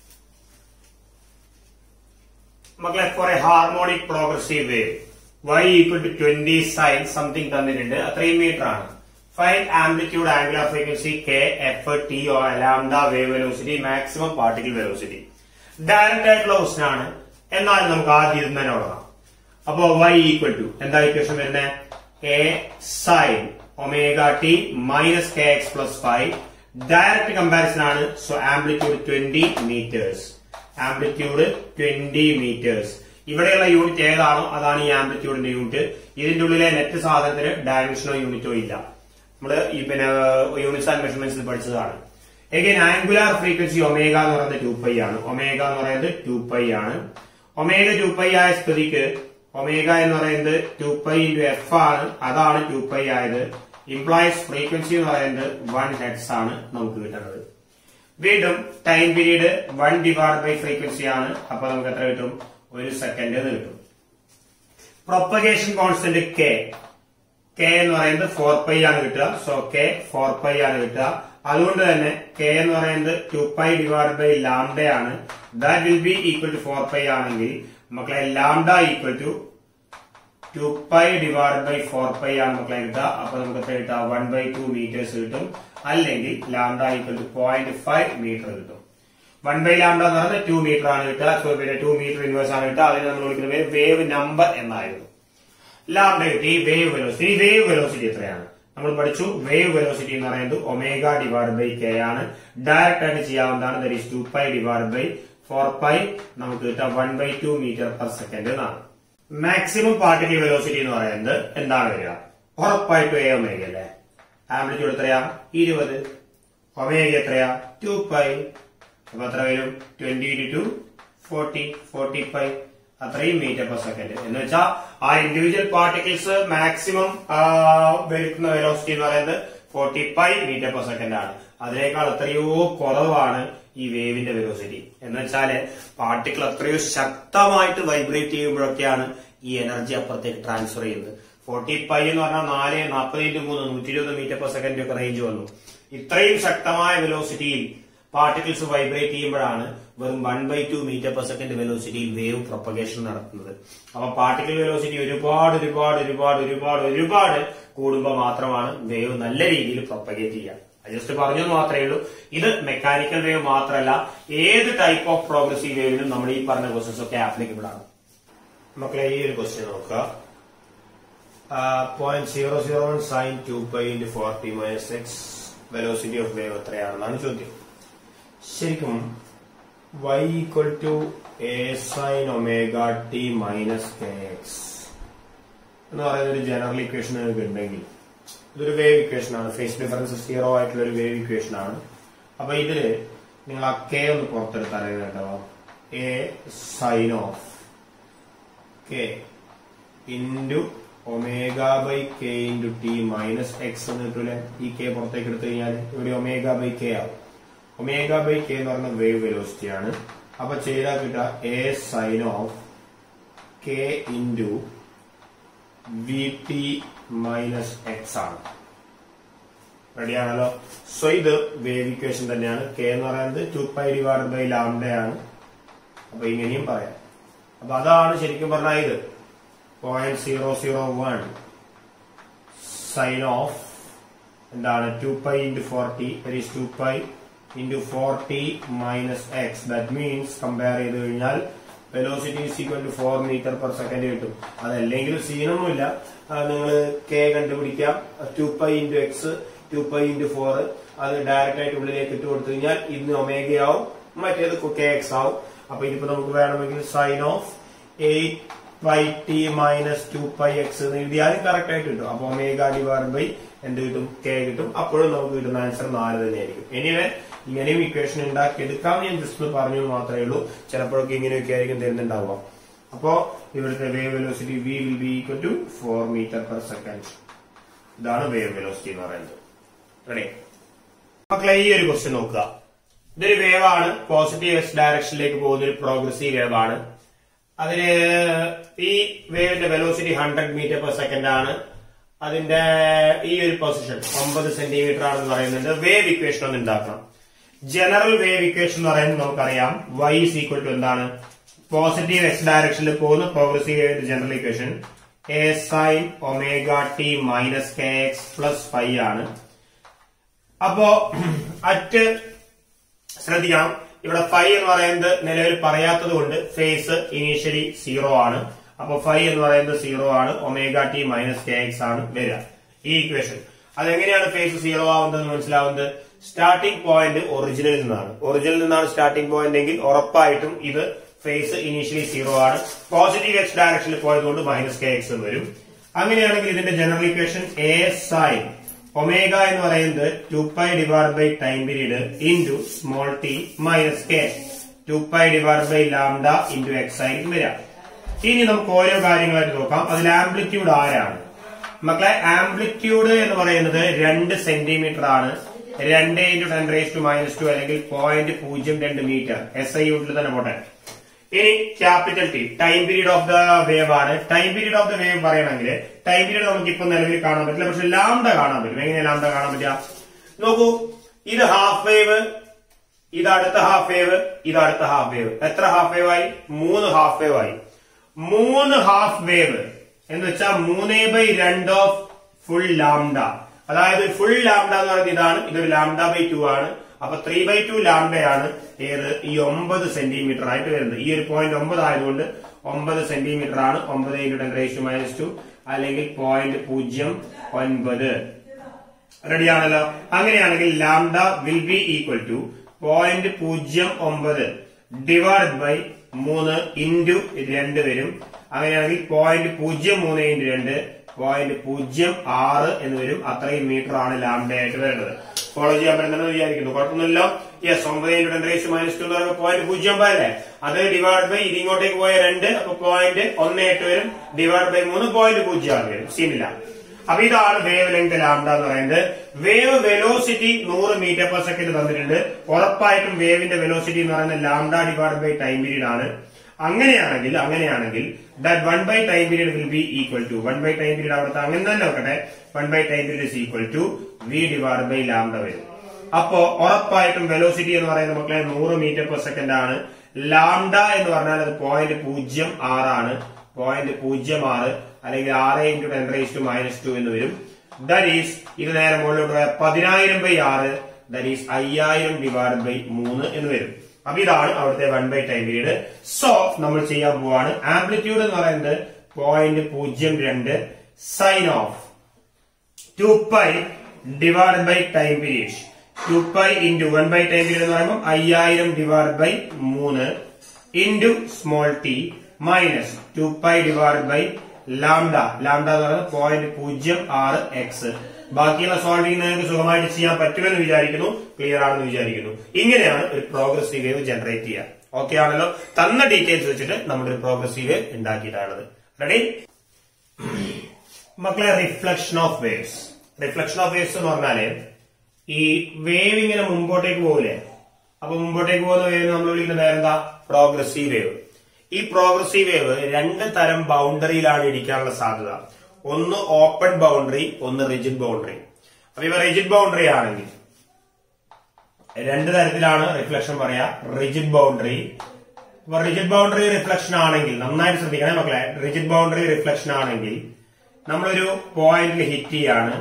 മക്കളെ for a harmonic progressive wave y equal to twenty sine something തന്നിട്ടുണ്ട് അത്രയും മീറ്റർ ആണ് fine amplitude angular frequency K F T O lambda wave velocity maximum particle velocity direct ആയിട്ടുള്ള ക്വസ്റ്റൻ ആണ് എന്നാൽ നമുക്ക് ആദ്യം ഇത് തന്നെ തുടങ്ങാം അപ്പോ y ഈക്വൽ ടു എന്താ ഇക്വേഷൻ വരുന്നത് A sine omega T minus K X plus phi direct comparison ആണ് so amplitude twenty meters amplitude twenty meters ഇവിടെയുള്ള യൂണിറ്റ് ഏതാണോ അതാണ് ഈ ആംപ്ലിറ്റ്യൂഡിന്റെ യൂണിറ്റ് ഇതിന്റെ ഉള്ളിലെ നെറ്റ് സാധനത്തിന് ഡയമെൻഷനോ യൂണിറ്റോ ഇല്ല നമ്മള് ഈ പിന്നെ യൂണിറ്റ്സ് ആൻഡ് മെഷർമെന്റ്സിൽ പഠിച്ചതാണ് എഗൈൻ ആംഗുലാർ ഫ്രീക്വൻസി ഒമേഗ എന്ന് പറയുന്നത് ടു പൈ ആണ് ഒമേഗ എന്ന് പറയുന്നത് ടു പൈ ആണ് ഒമേഗ ടു പൈ ആയ സ്ഥിതിക്ക് ഒമേഗ എന്ന് പറയുന്നത് ടു പൈ ഇൻറ്റു എഫ് ആണ് അതാണ് ടു പൈ ആയത് ഇംപ്ലോയീസ് ഫ്രീക്വൻസി എന്ന് പറയുന്നത് വൺ ഹെഡ്സ് ആണ് നമുക്ക് കിട്ടുന്നത് വീണ്ടും time period one divide by frequency ആണ് അപ്പൊ നമുക്ക് എത്ര കിട്ടും ഒരു സെക്കൻഡ് എന്ന് കിട്ടും പ്രൊപ്പഗേഷൻ കോൺസ്റ്റന്റ് കെ കെ എന്ന് പറയുന്നത് ഫോർ പൈ ആണ് കിട്ടുക സോ കെ ഫോർ പൈ ആണ് കിട്ടുക അതുകൊണ്ട് തന്നെ കെ എന്ന് പറയുന്നത് two pi divide by lambda ആണ് that will be equal to four pi ആണെങ്കിൽ മക്കളെ lambda equal to two pi divide by four pi ആണ് മക്കളെ കിട്ടുക അപ്പൊ നമുക്ക് എത്ര കിട്ടുക വൺ ബൈ ടു മീറ്റേഴ്സ് കിട്ടും അല്ലെങ്കിൽ lambda equal to point five meter കിട്ടും വൺ ബൈ ലാംഡ എന്ന് പറയുന്നത് ടു മീറ്റർ ആണ് കിട്ടുക സോ പിന്നെ ടു മീറ്റർ ഇൻവേഴ്സ് ആണ് കിട്ടുക അതിനെ നമ്മൾ വിളിക്കുന്നത് വേവ് നമ്പർ എന്നായിരുന്നു ലാംഡ കിട്ടി വേവ് വെലോസിറ്റി വേവ് വെലോസിറ്റി എത്രയാണ് നമ്മൾ പഠിച്ചു വേവ് വെലോസിറ്റി എന്ന് പറയുന്നത് ഒമേഗ ഡിവൈഡ് ബൈ കെ ആണ് ഡയറക്റ്റ് ആയിട്ട് ചെയ്യാവുന്നതാണ് that is two pi divide by four pi നമുക്ക് കിട്ടാം one by two meter per second എന്നാണ് മാക്സിമം പാർട്ടിക്കൽ വെലോസിറ്റി എന്ന് പറയുന്നത് എന്താണ് വരിക ഉറപ്പായിട്ടും എ ഒമേഗ അല്ലേ ആംപ്ലിറ്റ്യൂഡ് എത്രയാ ഇരുപത് ഒമേഗ എത്രയാ ടു പൈ അപ്പൊ എത്ര വരും twenty two forty forty pi അത്രയും മീറ്റർ പെർ സെക്കൻഡ് എന്ന് വെച്ചാൽ ആ ഇൻഡിവിജ്വൽ പാർട്ടിക്കിൾസ് മാക്സിമം വരുന്ന വെലോസിറ്റി എന്ന് പറയുന്നത് forty five meter per second ആണ് അതിനേക്കാൾ എത്രയോ കുറവാണ് ഈ വേവിന്റെ വെലോസിറ്റി എന്ന് വെച്ചാല് പാർട്ടിക്കിൾ എത്രയോ ശക്തമായിട്ട് വൈബ്രേറ്റ് ചെയ്യുമ്പോഴൊക്കെയാണ് ഈ എനർജി അപ്പുറത്തേക്ക് ട്രാൻസ്ഫർ ചെയ്യുന്നത് ഫോർട്ടി ഫൈവ് എന്ന് പറഞ്ഞാൽ നാല് നാൽപ്പത് ഇൻറ്റു മൂന്ന് നൂറ്റി ഇരുപത് മീറ്റർ പെർ സെക്കൻഡ് ഒക്കെ റേഞ്ച് വന്നു ഇത്രയും ശക്തമായ വെലോസിറ്റിയിൽ പാർട്ടിക്കിൾസ് വൈബ്രേറ്റ് ചെയ്യുമ്പോഴാണ് വെറും one by two meter per second വെലോസിറ്റിയിൽ വേവ് പ്രൊപ്പഗേഷൻ നടത്തുന്നത് അപ്പൊ പാർട്ടിക്കിൾ വെലോസിറ്റി ഒരുപാട് ഒരുപാട് ഒരുപാട് ഒരുപാട് ഒരുപാട് കൂടുമ്പോൾ മാത്രമാണ് വേവ് നല്ല രീതിയിൽ പ്രൊപ്പഗേറ്റ് ചെയ്യുക ജസ്റ്റ് പറഞ്ഞു മാത്രമേ ഉള്ളൂ ഇത് മെക്കാനിക്കൽ വേവ് മാത്രമല്ല ഏത് ടൈപ്പ് ഓഫ് പ്രോഗ്രസീവ് വേവിനും നമ്മൾ ഈ പറഞ്ഞ ക്വസ്റ്റൻസ് ഒക്കെ ആപ്ലിക്കബിൾ ആണ് മക്കളെ ഈ ഒരു ക്വസ്റ്റ്യൻ നോക്കുക point zero zero one sine two pi into forty minus X velocity of wave എത്രയാണെന്നാണ് ചോദ്യം ശരിക്കും y equal to A sine omega T minus K X എന്ന് പറയുന്ന ഒരു ജനറൽ ഇക്വേഷൻ നിങ്ങൾക്ക് ഉണ്ടെങ്കിൽ ഇതൊരു വേവ് ഇക്വേഷൻ ആണ് ഫേസ് ഡിഫറൻസ് സീറോ ആയിട്ടുള്ള ഒരു വേവ് ഇക്വേഷൻ ആണ് അപ്പൊ ഇതില് നിങ്ങൾ ആ കെ ഒന്ന് പുറത്തെടുത്താൽ കേട്ടോ A sine of K into omega by K into T minus X എന്ന് കിട്ടൂലെ ഈ കെ പുറത്തേക്ക് എടുത്തു കഴിഞ്ഞാൽ ഇവിടെ ഒമേഗ ബൈ കെ ആവും ഒമേഗ ബൈ കെ എന്ന് പറയുന്ന വേവ് വെലോസിറ്റി ആണ് അപ്പൊ ചെയ്താൽ കിട്ടുക A sine of K into V T minus X ആണ് റെഡിയാണല്ലോ സോ ഇത് വേവ് ഇക്വേഷൻ തന്നെയാണ് കെ എന്ന് പറയുന്നത് ടു പൈ ഡിവൈഡ് ബൈ ലാംഡയാണ് അപ്പൊ ഇങ്ങനെയും പറയാം അപ്പൊ അതാണ് ശരിക്കും പറഞ്ഞാൽ ഇത് point zero zero one sine of എന്താണ് two pi into forty that two pi into forty minus X that means compare ചെയ്ത് കഴിഞ്ഞാൽ velocity is equal to four meter per second കിട്ടും അതല്ലെങ്കിൽ സീനൊന്നുമില്ല നിങ്ങൾ കെ കണ്ടുപിടിക്കാം two pi into X two pi into four അത് ഡയറക്റ്റ് ആയിട്ട് ഉള്ളിലേക്ക് ഇട്ട് കൊടുത്തു കഴിഞ്ഞാൽ ഇന്ന് ഒമേഗയാവും മറ്റേത് കെ എക്സ് ആവും അപ്പൊ ഇതിപ്പോ നമുക്ക് വേണമെങ്കിൽ sine of eight pi T minus two pi X എന്ന് എഴുതിയാലും കറക്റ്റ് ആയിട്ട് കിട്ടും അപ്പൊ ഒമേഗ ഡിവൈഡ് ബൈ എന്ത് കിട്ടും കെ കിട്ടും അപ്പോഴും നമുക്ക് കിട്ടുന്ന ആൻസർ നാല് തന്നെയായിരിക്കും എനിവേ ഇങ്ങനെയും ഇക്വേഷൻ ഉണ്ടാക്കി എടുക്കാം ഞാൻ ജസ്റ്റ് പറഞ്ഞു എന്ന് മാത്രമേ ഉള്ളൂ ചിലപ്പോഴൊക്കെ ഇങ്ങനെയൊക്കെ ആയിരിക്കും തരുന്നുണ്ടാവുക അപ്പോ ഇവിടുത്തെ wave velocity V will be equal to four meter per second ഇതാണ് വേവ് വെലോസിറ്റി എന്ന് പറയുന്നത് റെഡി മക്കളെ ഈ ഒരു ക്വസ്റ്റ്യൻ നോക്കുക ഇതൊരു വേവ് ആണ് പോസിറ്റീവ് എക്സ് ഡയറക്ഷനിലേക്ക് പോകുന്ന ഒരു പ്രോഗ്രസീവ് വേവ് ആണ് അതിന് ഈ വേവിന്റെ velocity hundred meter per second ആണ് അതിന്റെ ഈ ഒരു പൊസിഷൻ ഒമ്പത് സെന്റിമീറ്റർ ആണെന്ന് പറയുന്നുണ്ട് വേവ് ഇക്വേഷൻ ഒന്ന് ഉണ്ടാക്കണം ജനറൽ വേവ് ഇക്വേഷൻ എന്ന് പറയുന്നത് നമുക്കറിയാം y is equal ടു എന്താണ് പോസിറ്റീവ് എക്സ് ഡയറക്ഷനിൽ പോകുന്ന പ്രോഗ്രസീവ് വേവിന്റെ general equation A sine omega T minus K X plus phi ആണ് അപ്പോ അറ്റ് ശ്രദ്ധിക്കണം ഇവിടെ ഫൈവ് എന്ന് പറയുന്നത് നിലവിൽ പറയാത്തത് കൊണ്ട് ഫേസ് ഇനീഷ്യലി സീറോ ആണ് അപ്പൊ ഫൈവ് എന്ന് പറയുന്നത് സീറോ ആണ് omega T minus K X ആണ് വരിക ഈ ഇക്വേഷൻ അതെങ്ങനെയാണ് ഫേസ് സീറോ ആവുന്നത് മനസ്സിലാവുന്നത് സ്റ്റാർട്ടിംഗ് പോയിന്റ് ഒറിജിനിൽ നിന്നാണ് ഒറിജിനിൽ നിന്നാണ് സ്റ്റാർട്ടിംഗ് പോയിന്റ് എങ്കിൽ ഉറപ്പായിട്ടും ഇത് ഫേസ് ഇനീഷ്യലി സീറോ ആണ് പോസിറ്റീവ് എക്സ് ഡയറക്ഷനിൽ പോയതുകൊണ്ട് മൈനസ് കെ എക്സ് വരും അങ്ങനെയാണെങ്കിൽ ഇതിന്റെ general equation A sine omega എന്ന് പറയുന്നത് two pi divide by time period into small T minus K two pi divide by lambda into X ആയിരിക്കും വരിക ഇനി നമുക്ക് ഓരോ കാര്യങ്ങളായിട്ട് നോക്കാം അതിൽ ആംപ്ലിറ്റ്യൂഡ് ആരാണ് മക്കളെ ആംപ്ലിറ്റ്യൂഡ് എന്ന് പറയുന്നത് രണ്ട് സെന്റിമീറ്റർ ആണ് രണ്ട് into ten raise to minus two അല്ലെങ്കിൽ പോയിന്റ് പൂജ്യം രണ്ട് മീറ്റർ എസ് ഐ യൂണിറ്റിൽ തന്നെ പോട്ടെ ഇനി capital T time period of the wave ആണ് time period of the wave പറയണമെങ്കിൽ ടൈം പീരീഡ് നമുക്ക് ഇപ്പൊ നിലവിൽ കാണാൻ പറ്റില്ല പക്ഷെ ലാംഡ കാണാൻ പറ്റും എങ്ങനെ ലാംഡ കാണാൻ പറ്റുക നോക്കൂ ഇത് ഹാഫ് വേവ് ഇത് അടുത്ത ഹാഫ് വേവ് ഇത് അടുത്ത ഹാഫ് വേവ് എത്ര ഹാഫ് വേവ് ആയി മൂന്ന് ഹാഫ് വേവ് ആയി മൂന്ന് ഹാഫ് വേവ് എന്ന് വെച്ചാൽ മൂന്നേ ബൈ രണ്ട് ഓഫ് ഫുൾ ലാംഡ അതായത് ഫുൾ ലാംഡ എന്ന് പറയുന്നത് ഇതാണ് ഇതൊരു ലാംഡ ബൈ ടു ആണ് അപ്പൊ ത്രീ ബൈ ടു ലാംഡയാണ് ഏത് ഈ ഒമ്പത് സെന്റിമീറ്റർ ആയിട്ട് വരുന്നത് ഈ ഒരു പോയിന്റ് ഒമ്പത് ആയതുകൊണ്ട് ഒമ്പത് സെന്റിമീറ്റർ ആണ് ഒമ്പത് into ten raise to minus two അല്ലെങ്കിൽ പോയിന്റ് പൂജ്യം ഒൻപത് റെഡി ആണല്ലോ അങ്ങനെയാണെങ്കിൽ lambda will be equal to point പൂജ്യം ഒമ്പത് ഡിവൈഡ് ബൈ മൂന്ന് ഇൻറ്റു രണ്ട് വരും അങ്ങനെയാണെങ്കിൽ പോയിന്റ് പൂജ്യം മൂന്ന് ഇൻറ്റു രണ്ട് പോയിന്റ് പൂജ്യം ആറ് എന്ന് വരും അത്രയും മീറ്റർ ആണ് ലാംഡ ആയിട്ട് വരുന്നത് ഫോളോ ചെയ്യാൻ പറ്റുന്നത് വിചാരിക്കുന്നു കുഴപ്പമൊന്നുമില്ല യെസ് ഒമ്പത് ഇൻറ്റു രണ്ട് റേസ് മൈനസ് ടു എന്ന് പറയുമ്പോൾ പോയിന്റ് പൂജ്യം ഒമ്പത് അല്ലേ അത് ഡിവൈഡ് ബൈ ഇത് ഇങ്ങോട്ടേക്ക് പോയ രണ്ട് അപ്പൊ പോയിന്റ് ഒന്ന് എട്ട് വരും ഡിവൈഡ് ബൈ മൂന്ന് പോയിന്റ് പൂജ്യം ആറ് വരും സീനില്ല അപ്പൊ ഇതാണ് വേവ് ലെങ്ത് ലാംഡ എന്ന് പറയുന്നത് വേവ് വെലോസിറ്റി നൂറ് മീറ്റർ പെർ സെക്കൻഡ് തന്നിട്ടുണ്ട് ഉറപ്പായിട്ടും വേവിന്റെ വെലോസിറ്റി എന്ന് പറയുന്നത് lambda divide by time period ആണ് അങ്ങനെയാണെങ്കിൽ അങ്ങനെയാണെങ്കിൽ that one by time period will be equal to one by time period അവിടുത്തെ അങ്ങനെ തന്നെ നോക്കട്ടെ one by time period is equal to V divide by lambda വരും അപ്പോ ഉറപ്പായിട്ടും വെലോസിറ്റി എന്ന് പറയുന്നത് മക്കളെ നൂറ് മീറ്റർ പെർ സെക്കൻഡ് ആണ് ലാംഡ എന്ന് പറഞ്ഞാൽ അത് പോയിന്റ് പൂജ്യം ആറാണ് പോയിന്റ് പൂജ്യം ആറ് അല്ലെങ്കിൽ ആറ് into ten raise to minus two എന്ന് വരും ദാറ്റ് ഈസ് ഇത് നേരെ മുകളിലോട്ട് പോയാൽ പതിനായിരം ബൈ ആറ് ദാറ്റ് ഈസ് അയ്യായിരം ഡിവൈഡ് ബൈ മൂന്ന് എന്ന് വരും അപ്പൊ ഇതാണ് അവിടുത്തെ one by time period so നമ്മൾ ചെയ്യാൻ പോവാണ് ആംപ്ലിറ്റ്യൂഡ് എന്ന് പറയുന്നത് പോയിന്റ് പൂജ്യം രണ്ട് sine of two pi divide by time period two pi into one by time period എന്ന് പറയുമ്പോൾ അയ്യായിരം ഡിവൈഡ് ബൈ മൂന്ന് into small T minus two pi divide by lambda lambda എന്ന് പറയുന്നത് പോയിന്റ് പൂജ്യം ആറ് എക്സ് ബാക്കിയുള്ള സോൾവിംഗ് നിങ്ങൾക്ക് സുഖമായിട്ട് ചെയ്യാൻ പറ്റുമെന്ന് വിചാരിക്കുന്നു ക്ലിയർ ആണെന്ന് വിചാരിക്കുന്നു ഇങ്ങനെയാണ് ഒരു പ്രോഗ്രസീവ് വേവ് ജനറേറ്റ് ചെയ്യുക ഓക്കെ ആണല്ലോ തന്ന ഡീറ്റെയിൽസ് വെച്ചിട്ട് നമ്മുടെ ഒരു പ്രോഗ്രസീവ് വേവ് ഉണ്ടാക്കിയതാണത് റെഡി മക്കളെ reflection of waves reflection of waves എന്ന് പറഞ്ഞാല് ഈ വേവ് ഇങ്ങനെ മുമ്പോട്ടേക്ക് പോകില്ലേ അപ്പൊ മുമ്പോട്ടേക്ക് പോകുന്ന വേവ് നമ്മൾ വിളിക്കുന്ന പേരെന്താ പ്രോഗ്രസീവ് വേവ് ഈ പ്രോഗ്രസീവ് വേവ് രണ്ട് തരം ബൗണ്ടറിയിലാണ് ഇരിക്കാനുള്ള സാധ്യത ഒന്ന് ഓപ്പൺ ബൗണ്ടറി ഒന്ന് റിജിഡ് ബൗണ്ടറി അപ്പൊ ഇവ റിജിഡ് ബൗണ്ടറി ആണെങ്കിൽ രണ്ട് തരത്തിലാണ് റിഫ്ലക്ഷൻ പറയാ റിജിഡ് ബൗണ്ടറി അപ്പൊ റിജിഡ് ബൗണ്ടറി റിഫ്ലക്ഷൻ ആണെങ്കിൽ നന്നായിട്ട് ശ്രദ്ധിക്കണേ മക്കളെ റിജിഡ് ബൗണ്ടറി റിഫ്ലക്ഷൻ ആണെങ്കിൽ നമ്മളൊരു പോയിന്റിൽ ഹിറ്റ് ചെയ്യാണ്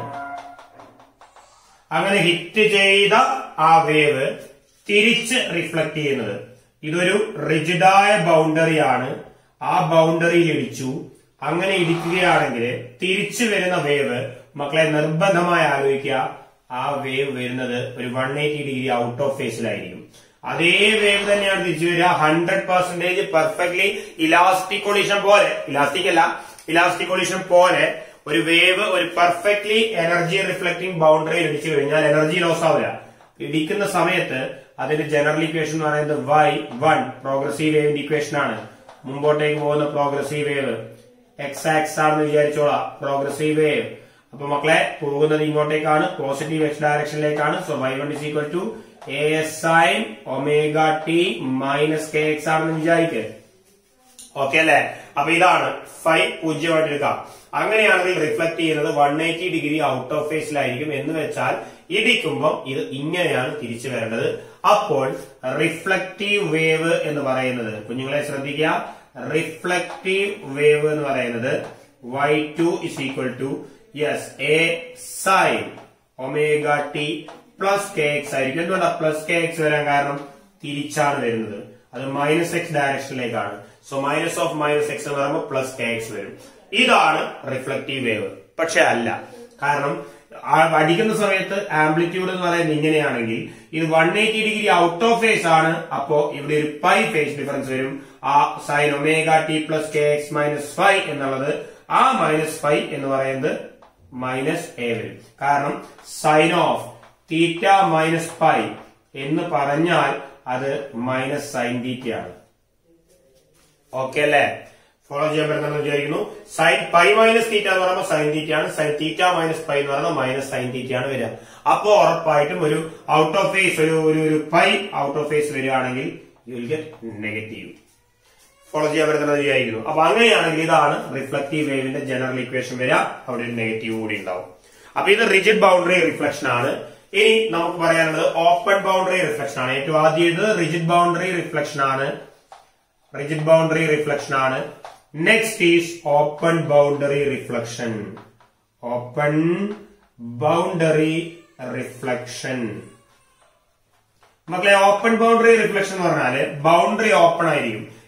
അങ്ങനെ ഹിറ്റ് ചെയ്ത ആ വേവ് തിരിച്ച് റിഫ്ലക്ട് ചെയ്യുന്നത് ഇതൊരു റിജിഡായ ബൗണ്ടറിയാണ് ആ ബൗണ്ടറിയിൽ ഇടിച്ചു അങ്ങനെ ഇടിക്കുകയാണെങ്കിൽ തിരിച്ചു വരുന്ന വേവ് മക്കളെ നിർബന്ധമായി ആലോചിക്കുക ആ വേവ് വരുന്നത് ഒരു one eighty degree out of ഫേസിലായിരിക്കും അതേ വേവ് തന്നെയാണ് തിരിച്ചു വരിക hundred percentage perfectly elastic collision പോലെ ഇലാസ്റ്റിക് അല്ല ഇലാസ്റ്റിക് കൊളീഷൻ പോലെ ഒരു വേവ് ഒരു പെർഫെക്റ്റ്ലി എനർജി റിഫ്ലക്ടിംഗ് ബൗണ്ടറിയിൽ ഇടിച്ചു കഴിഞ്ഞാൽ എനർജി ലോസ് ആവില്ല ഇടിക്കുന്ന സമയത്ത് അതിന്റെ ജനറൽ ഇക്വേഷൻ എന്ന് പറയുന്നത് വൈ വൺ പ്രോഗ്രസീവ് വേവിന്റെ ഇക്വേഷൻ ആണ് മുമ്പോട്ടേക്ക് പോകുന്ന പ്രോഗ്രസീവ് വേവ് എക്സ് ആക്സ് ആണെന്ന് വിചാരിച്ചോളാം പ്രോഗ്രസീവ് വേവ് അപ്പൊ മക്കളെ പോകുന്നത് ഇങ്ങോട്ടേക്കാണ് പോസിറ്റീവ് എക്സ് ഡയറക്ഷനിലേക്കാണ് so Y one is equal to A S sine omega T minus K X ആണെന്ന് വിചാരിക്കുക ഓക്കെ അല്ലെ അപ്പൊ ഇതാണ് ഫൈവ് പൂജ്യമായിട്ട് എടുക്കാം അങ്ങനെയാണെങ്കിൽ റിഫ്ലക്ട് ചെയ്യുന്നത് one eighty degree out of ഫേസിലായിരിക്കും എന്ന് വെച്ചാൽ ഇടിക്കുമ്പോൾ ഇത് ഇങ്ങനെയാണ് തിരിച്ചു വരേണ്ടത് അപ്പോൾ റിഫ്ലക്റ്റീവ് വേവ് എന്ന് പറയുന്നത് കുഞ്ഞുങ്ങളെ ശ്രദ്ധിക്കുക റിഫ്ലക്റ്റീവ് വേവ് എന്ന് പറയുന്നത് Y two is equal to yes A sine omega T plus K X ആയിരിക്കും എന്തുകൊണ്ടാ പ്ലസ് കെ എക്സ് വരാൻ കാരണം തിരിച്ചാണ് വരുന്നത് അത് മൈനസ് എക്സ് ഡയറക്ഷനിലേക്കാണ് so minus of minus X എന്ന് പറയുമ്പോൾ പ്ലസ് കെ എക്സ് വരും ഇതാണ് റിഫ്ലക്റ്റീവ് വേവ് പക്ഷെ അല്ല കാരണം ആ അടിക്കുന്ന സമയത്ത് ആംപ്ലിറ്റ്യൂഡ് എന്ന് പറയുന്നത് ഇങ്ങനെയാണെങ്കിൽ ഇത് one eighty degree out of phase ആണ് അപ്പോ ഇവിടെ ഒരു പൈ ഫേസ് ഡിഫറൻസ് വരും ആ sine omega T plus K X minus five എന്നുള്ളത് ആ മൈനസ് ഫൈവ് എന്ന് പറയുന്നത് മൈനസ് എ വരും കാരണം sine of theta minus pi എന്ന് പറഞ്ഞാൽ അത് മൈനസ് സൈൻ തീറ്റയാണ് ഓക്കെ അല്ലേ ഫോളോ ചെയ്യാൻ പറ്റുന്ന വിചാരിക്കുന്നു സൈൻ പൈ മൈനസ് തീറ്റ എന്ന് പറയുമ്പോൾ സൈൻ തീറ്റയാണ് സൈൻ തീറ്റ മൈനസ് പൈ എന്ന് പറയുമ്പോൾ മൈനസ് സൈൻ തീറ്റയാണ് വരിക അപ്പോ ഉറപ്പായിട്ടും ഒരു ഔട്ട് ഓഫ് ഫേസ് ഒരു ഒരു ഒരു പൈ ഔട്ട് ഓഫ് ഫേസ് വരികയാണെങ്കിൽ you will get negative follow ചെയ്യാൻ പറ്റുന്നത് വിചാരിക്കുന്നു അപ്പൊ അങ്ങനെയാണെങ്കിൽ ഇതാണ് റിഫ്ലക്റ്റീവ് വേവിന്റെ ജനറൽ ഇക്വേഷൻ വരിക അവിടെ ഒരു നെഗറ്റീവ് കൂടി ഉണ്ടാവും അപ്പൊ ഇത് റിജിഡ് ബൗണ്ടറി റിഫ്ലക്ഷൻ ആണ് ഇനി നമുക്ക് പറയാനുള്ളത് ഓപ്പൺ ബൗണ്ടറി റിഫ്ലക്ഷൻ ആണ് ഏറ്റവും ആദ്യം ഇത് റിജിഡ് ബൗണ്ടറി റിഫ്ലക്ഷൻ ആണ് റിജിഡ് ബൗണ്ടറി റിഫ്ലക്ഷൻ ആണ് next is open boundary reflection open boundary reflection മക്കളെ ഓപ്പൺ ബൗണ്ടറി റിഫ്ലക്ഷൻ എന്ന് പറഞ്ഞാല് ബൗണ്ടറി ഓപ്പൺ ആയിരിക്കും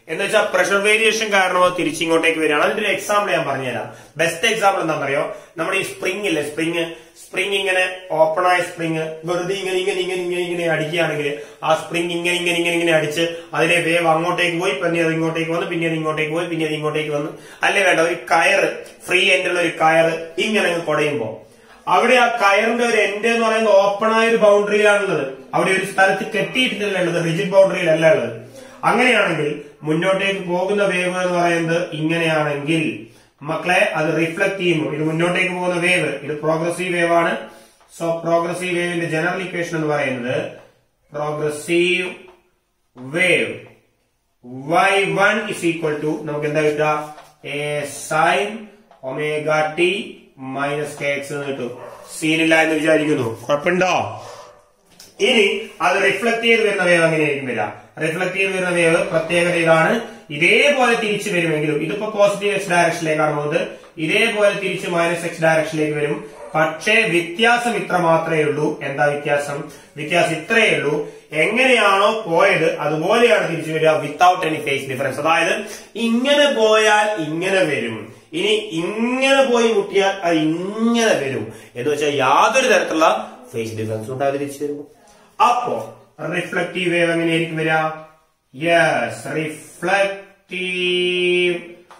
എന്ന് വെച്ചാൽ പ്രഷർ വേരിയേഷൻ കാരണം അത് തിരിച്ചിങ്ങോട്ടേക്ക് വരികയാണ് അതിന്റെ ഒരു എക്സാമ്പിൾ ഞാൻ പറഞ്ഞുതരാം ബെസ്റ്റ് എക്സാമ്പിൾ എന്താ പറയുക നമ്മുടെ ഈ സ്പ്രിംഗ് ഇല്ലേ സ്പ്രിംഗ് സ്പ്രിംഗ് ഇങ്ങനെ ഓപ്പൺ ആയ സ്പ്രിംഗ് വെറുതെ ഇങ്ങനെ ഇങ്ങനെ ഇങ്ങനെ ഇങ്ങനെ ഇങ്ങനെ അടിക്കുകയാണെങ്കിൽ ആ സ്പ്രിംഗ് ഇങ്ങനെ ഇങ്ങനെ ഇങ്ങനെ ഇങ്ങനെ അടിച്ച് അതിലെ വേവ് അങ്ങോട്ടേക്ക് പോയി പിന്നെ അത് ഇങ്ങോട്ടേക്ക് വന്ന് പിന്നെ അത് ഇങ്ങോട്ടേക്ക് പോയി പിന്നെ അത് ഇങ്ങോട്ടേക്ക് വന്ന് അല്ലേ വേണ്ട ഒരു കയറ് ഫ്രീ എൻഡുള്ള ഒരു കയറ് ഇങ്ങനെ അങ്ങ് കുടയുമ്പോ അവിടെ ആ കയറിന്റെ ഒരു എൻഡ് എന്ന് പറയുന്നത് ഓപ്പൺ ആയ ഒരു ബൗണ്ടറിയിലാണുള്ളത് അവിടെ ഒരു സ്ഥലത്ത് കെട്ടിയിട്ടില്ല ഉള്ളത് റിജിഡ് ബൗണ്ടറിയിലല്ല ഉള്ളത് അങ്ങനെയാണെങ്കിൽ മുന്നോട്ടേക്ക് പോകുന്ന വേവ് എന്ന് പറയുന്നത് ഇങ്ങനെയാണെങ്കിൽ മക്കളെ അത് റിഫ്ലക്ട് ചെയ്യുമ്പോൾ ഇത് മുന്നോട്ടേക്ക് പോകുന്ന വേവ് ഇത് പ്രോഗ്രസീവ് വേവ് ആണ് സോ പ്രോഗ്രസീവ് വേവിന്റെ ജനറൽ ഇക്വേഷൻ എന്ന് പറയുന്നത് progressive wave Y one is equal to നമുക്ക് എന്താ കിട്ടുക A sine omega T minus K X എന്ന് കിട്ടും സീനില്ല എന്ന് വിചാരിക്കുന്നു കുഴപ്പമുണ്ടോ ഇനി അത് റിഫ്ലക്ട് ചെയ്ത് വരുന്ന വേവ് അങ്ങനെയായിരിക്കും വരിക റിഫ്ലക്ട് ചെയ്ത് വരുന്ന വേവ് പ്രത്യേകത ഇതാണ് ഇതേപോലെ തിരിച്ചു വരുമെങ്കിലും ഇതിപ്പോ പോസിറ്റീവ് എക്സ് ഡയറക്ഷനിലേക്കാണ് പോകുന്നത് ഇതേപോലെ തിരിച്ച് മൈനസ് എക്സ് ഡയറക്ഷനിലേക്ക് വരും പക്ഷേ വ്യത്യാസം ഇത്ര മാത്രമേ ഉള്ളൂ എന്താ വ്യത്യാസം വ്യത്യാസം ഇത്രയേ ഉള്ളൂ എങ്ങനെയാണോ പോയത് അതുപോലെയാണ് തിരിച്ചു വരിക വിത്തൗട്ട് എനി ഫേസ് ഡിഫറൻസ് അതായത് ഇങ്ങനെ പോയാൽ ഇങ്ങനെ വരും ഇനി ഇങ്ങനെ പോയി മുട്ടിയാൽ അത് ഇങ്ങനെ വരും എന്ന് വെച്ചാൽ യാതൊരു തരത്തിലുള്ള ഫേസ് ഡിഫറൻസ് ഉണ്ടാകാതെ തിരിച്ചു വരുമ്പോൾ അപ്പോ റിഫ്ലക്റ്റീവ് വേവ് എങ്ങനെയായിരിക്കും വരിക yes reflective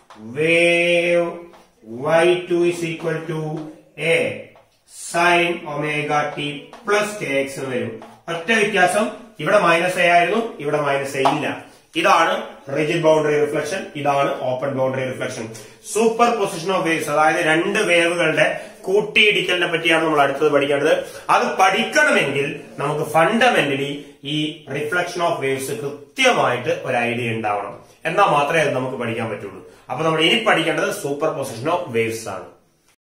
wave Y two is equal to A sine omega T plus K X വരും ഒറ്റ വ്യത്യാസം ഇവിടെ മൈനസ് എ ആയിരുന്നു ഇവിടെ മൈനസ് എ ഇല്ല ഇതാണ് റിജിഡ് ബൗണ്ടറി റിഫ്ലക്ഷൻ ഇതാണ് open boundary reflection superposition of waves അതായത് രണ്ട് വേവുകളുടെ കൂട്ടിയിടിക്കലിനെ പറ്റിയാണ് നമ്മൾ അടുത്തത് പഠിക്കേണ്ടത് അത് പഠിക്കണമെങ്കിൽ നമുക്ക് ഫണ്ടമെന്റലി ഈ റിഫ്ലക്ഷൻ ഓഫ് വേവ്സ് കൃത്യമായിട്ട് ഒരു ഐഡിയ ഉണ്ടാവണം എന്നാൽ മാത്രമേ അത് നമുക്ക് പഠിക്കാൻ പറ്റുള്ളൂ അപ്പൊ നമ്മൾ ഇനി പഠിക്കേണ്ടത് സൂപ്പർ പൊസിഷൻ ഓഫ് വേവ്സ് ആണ്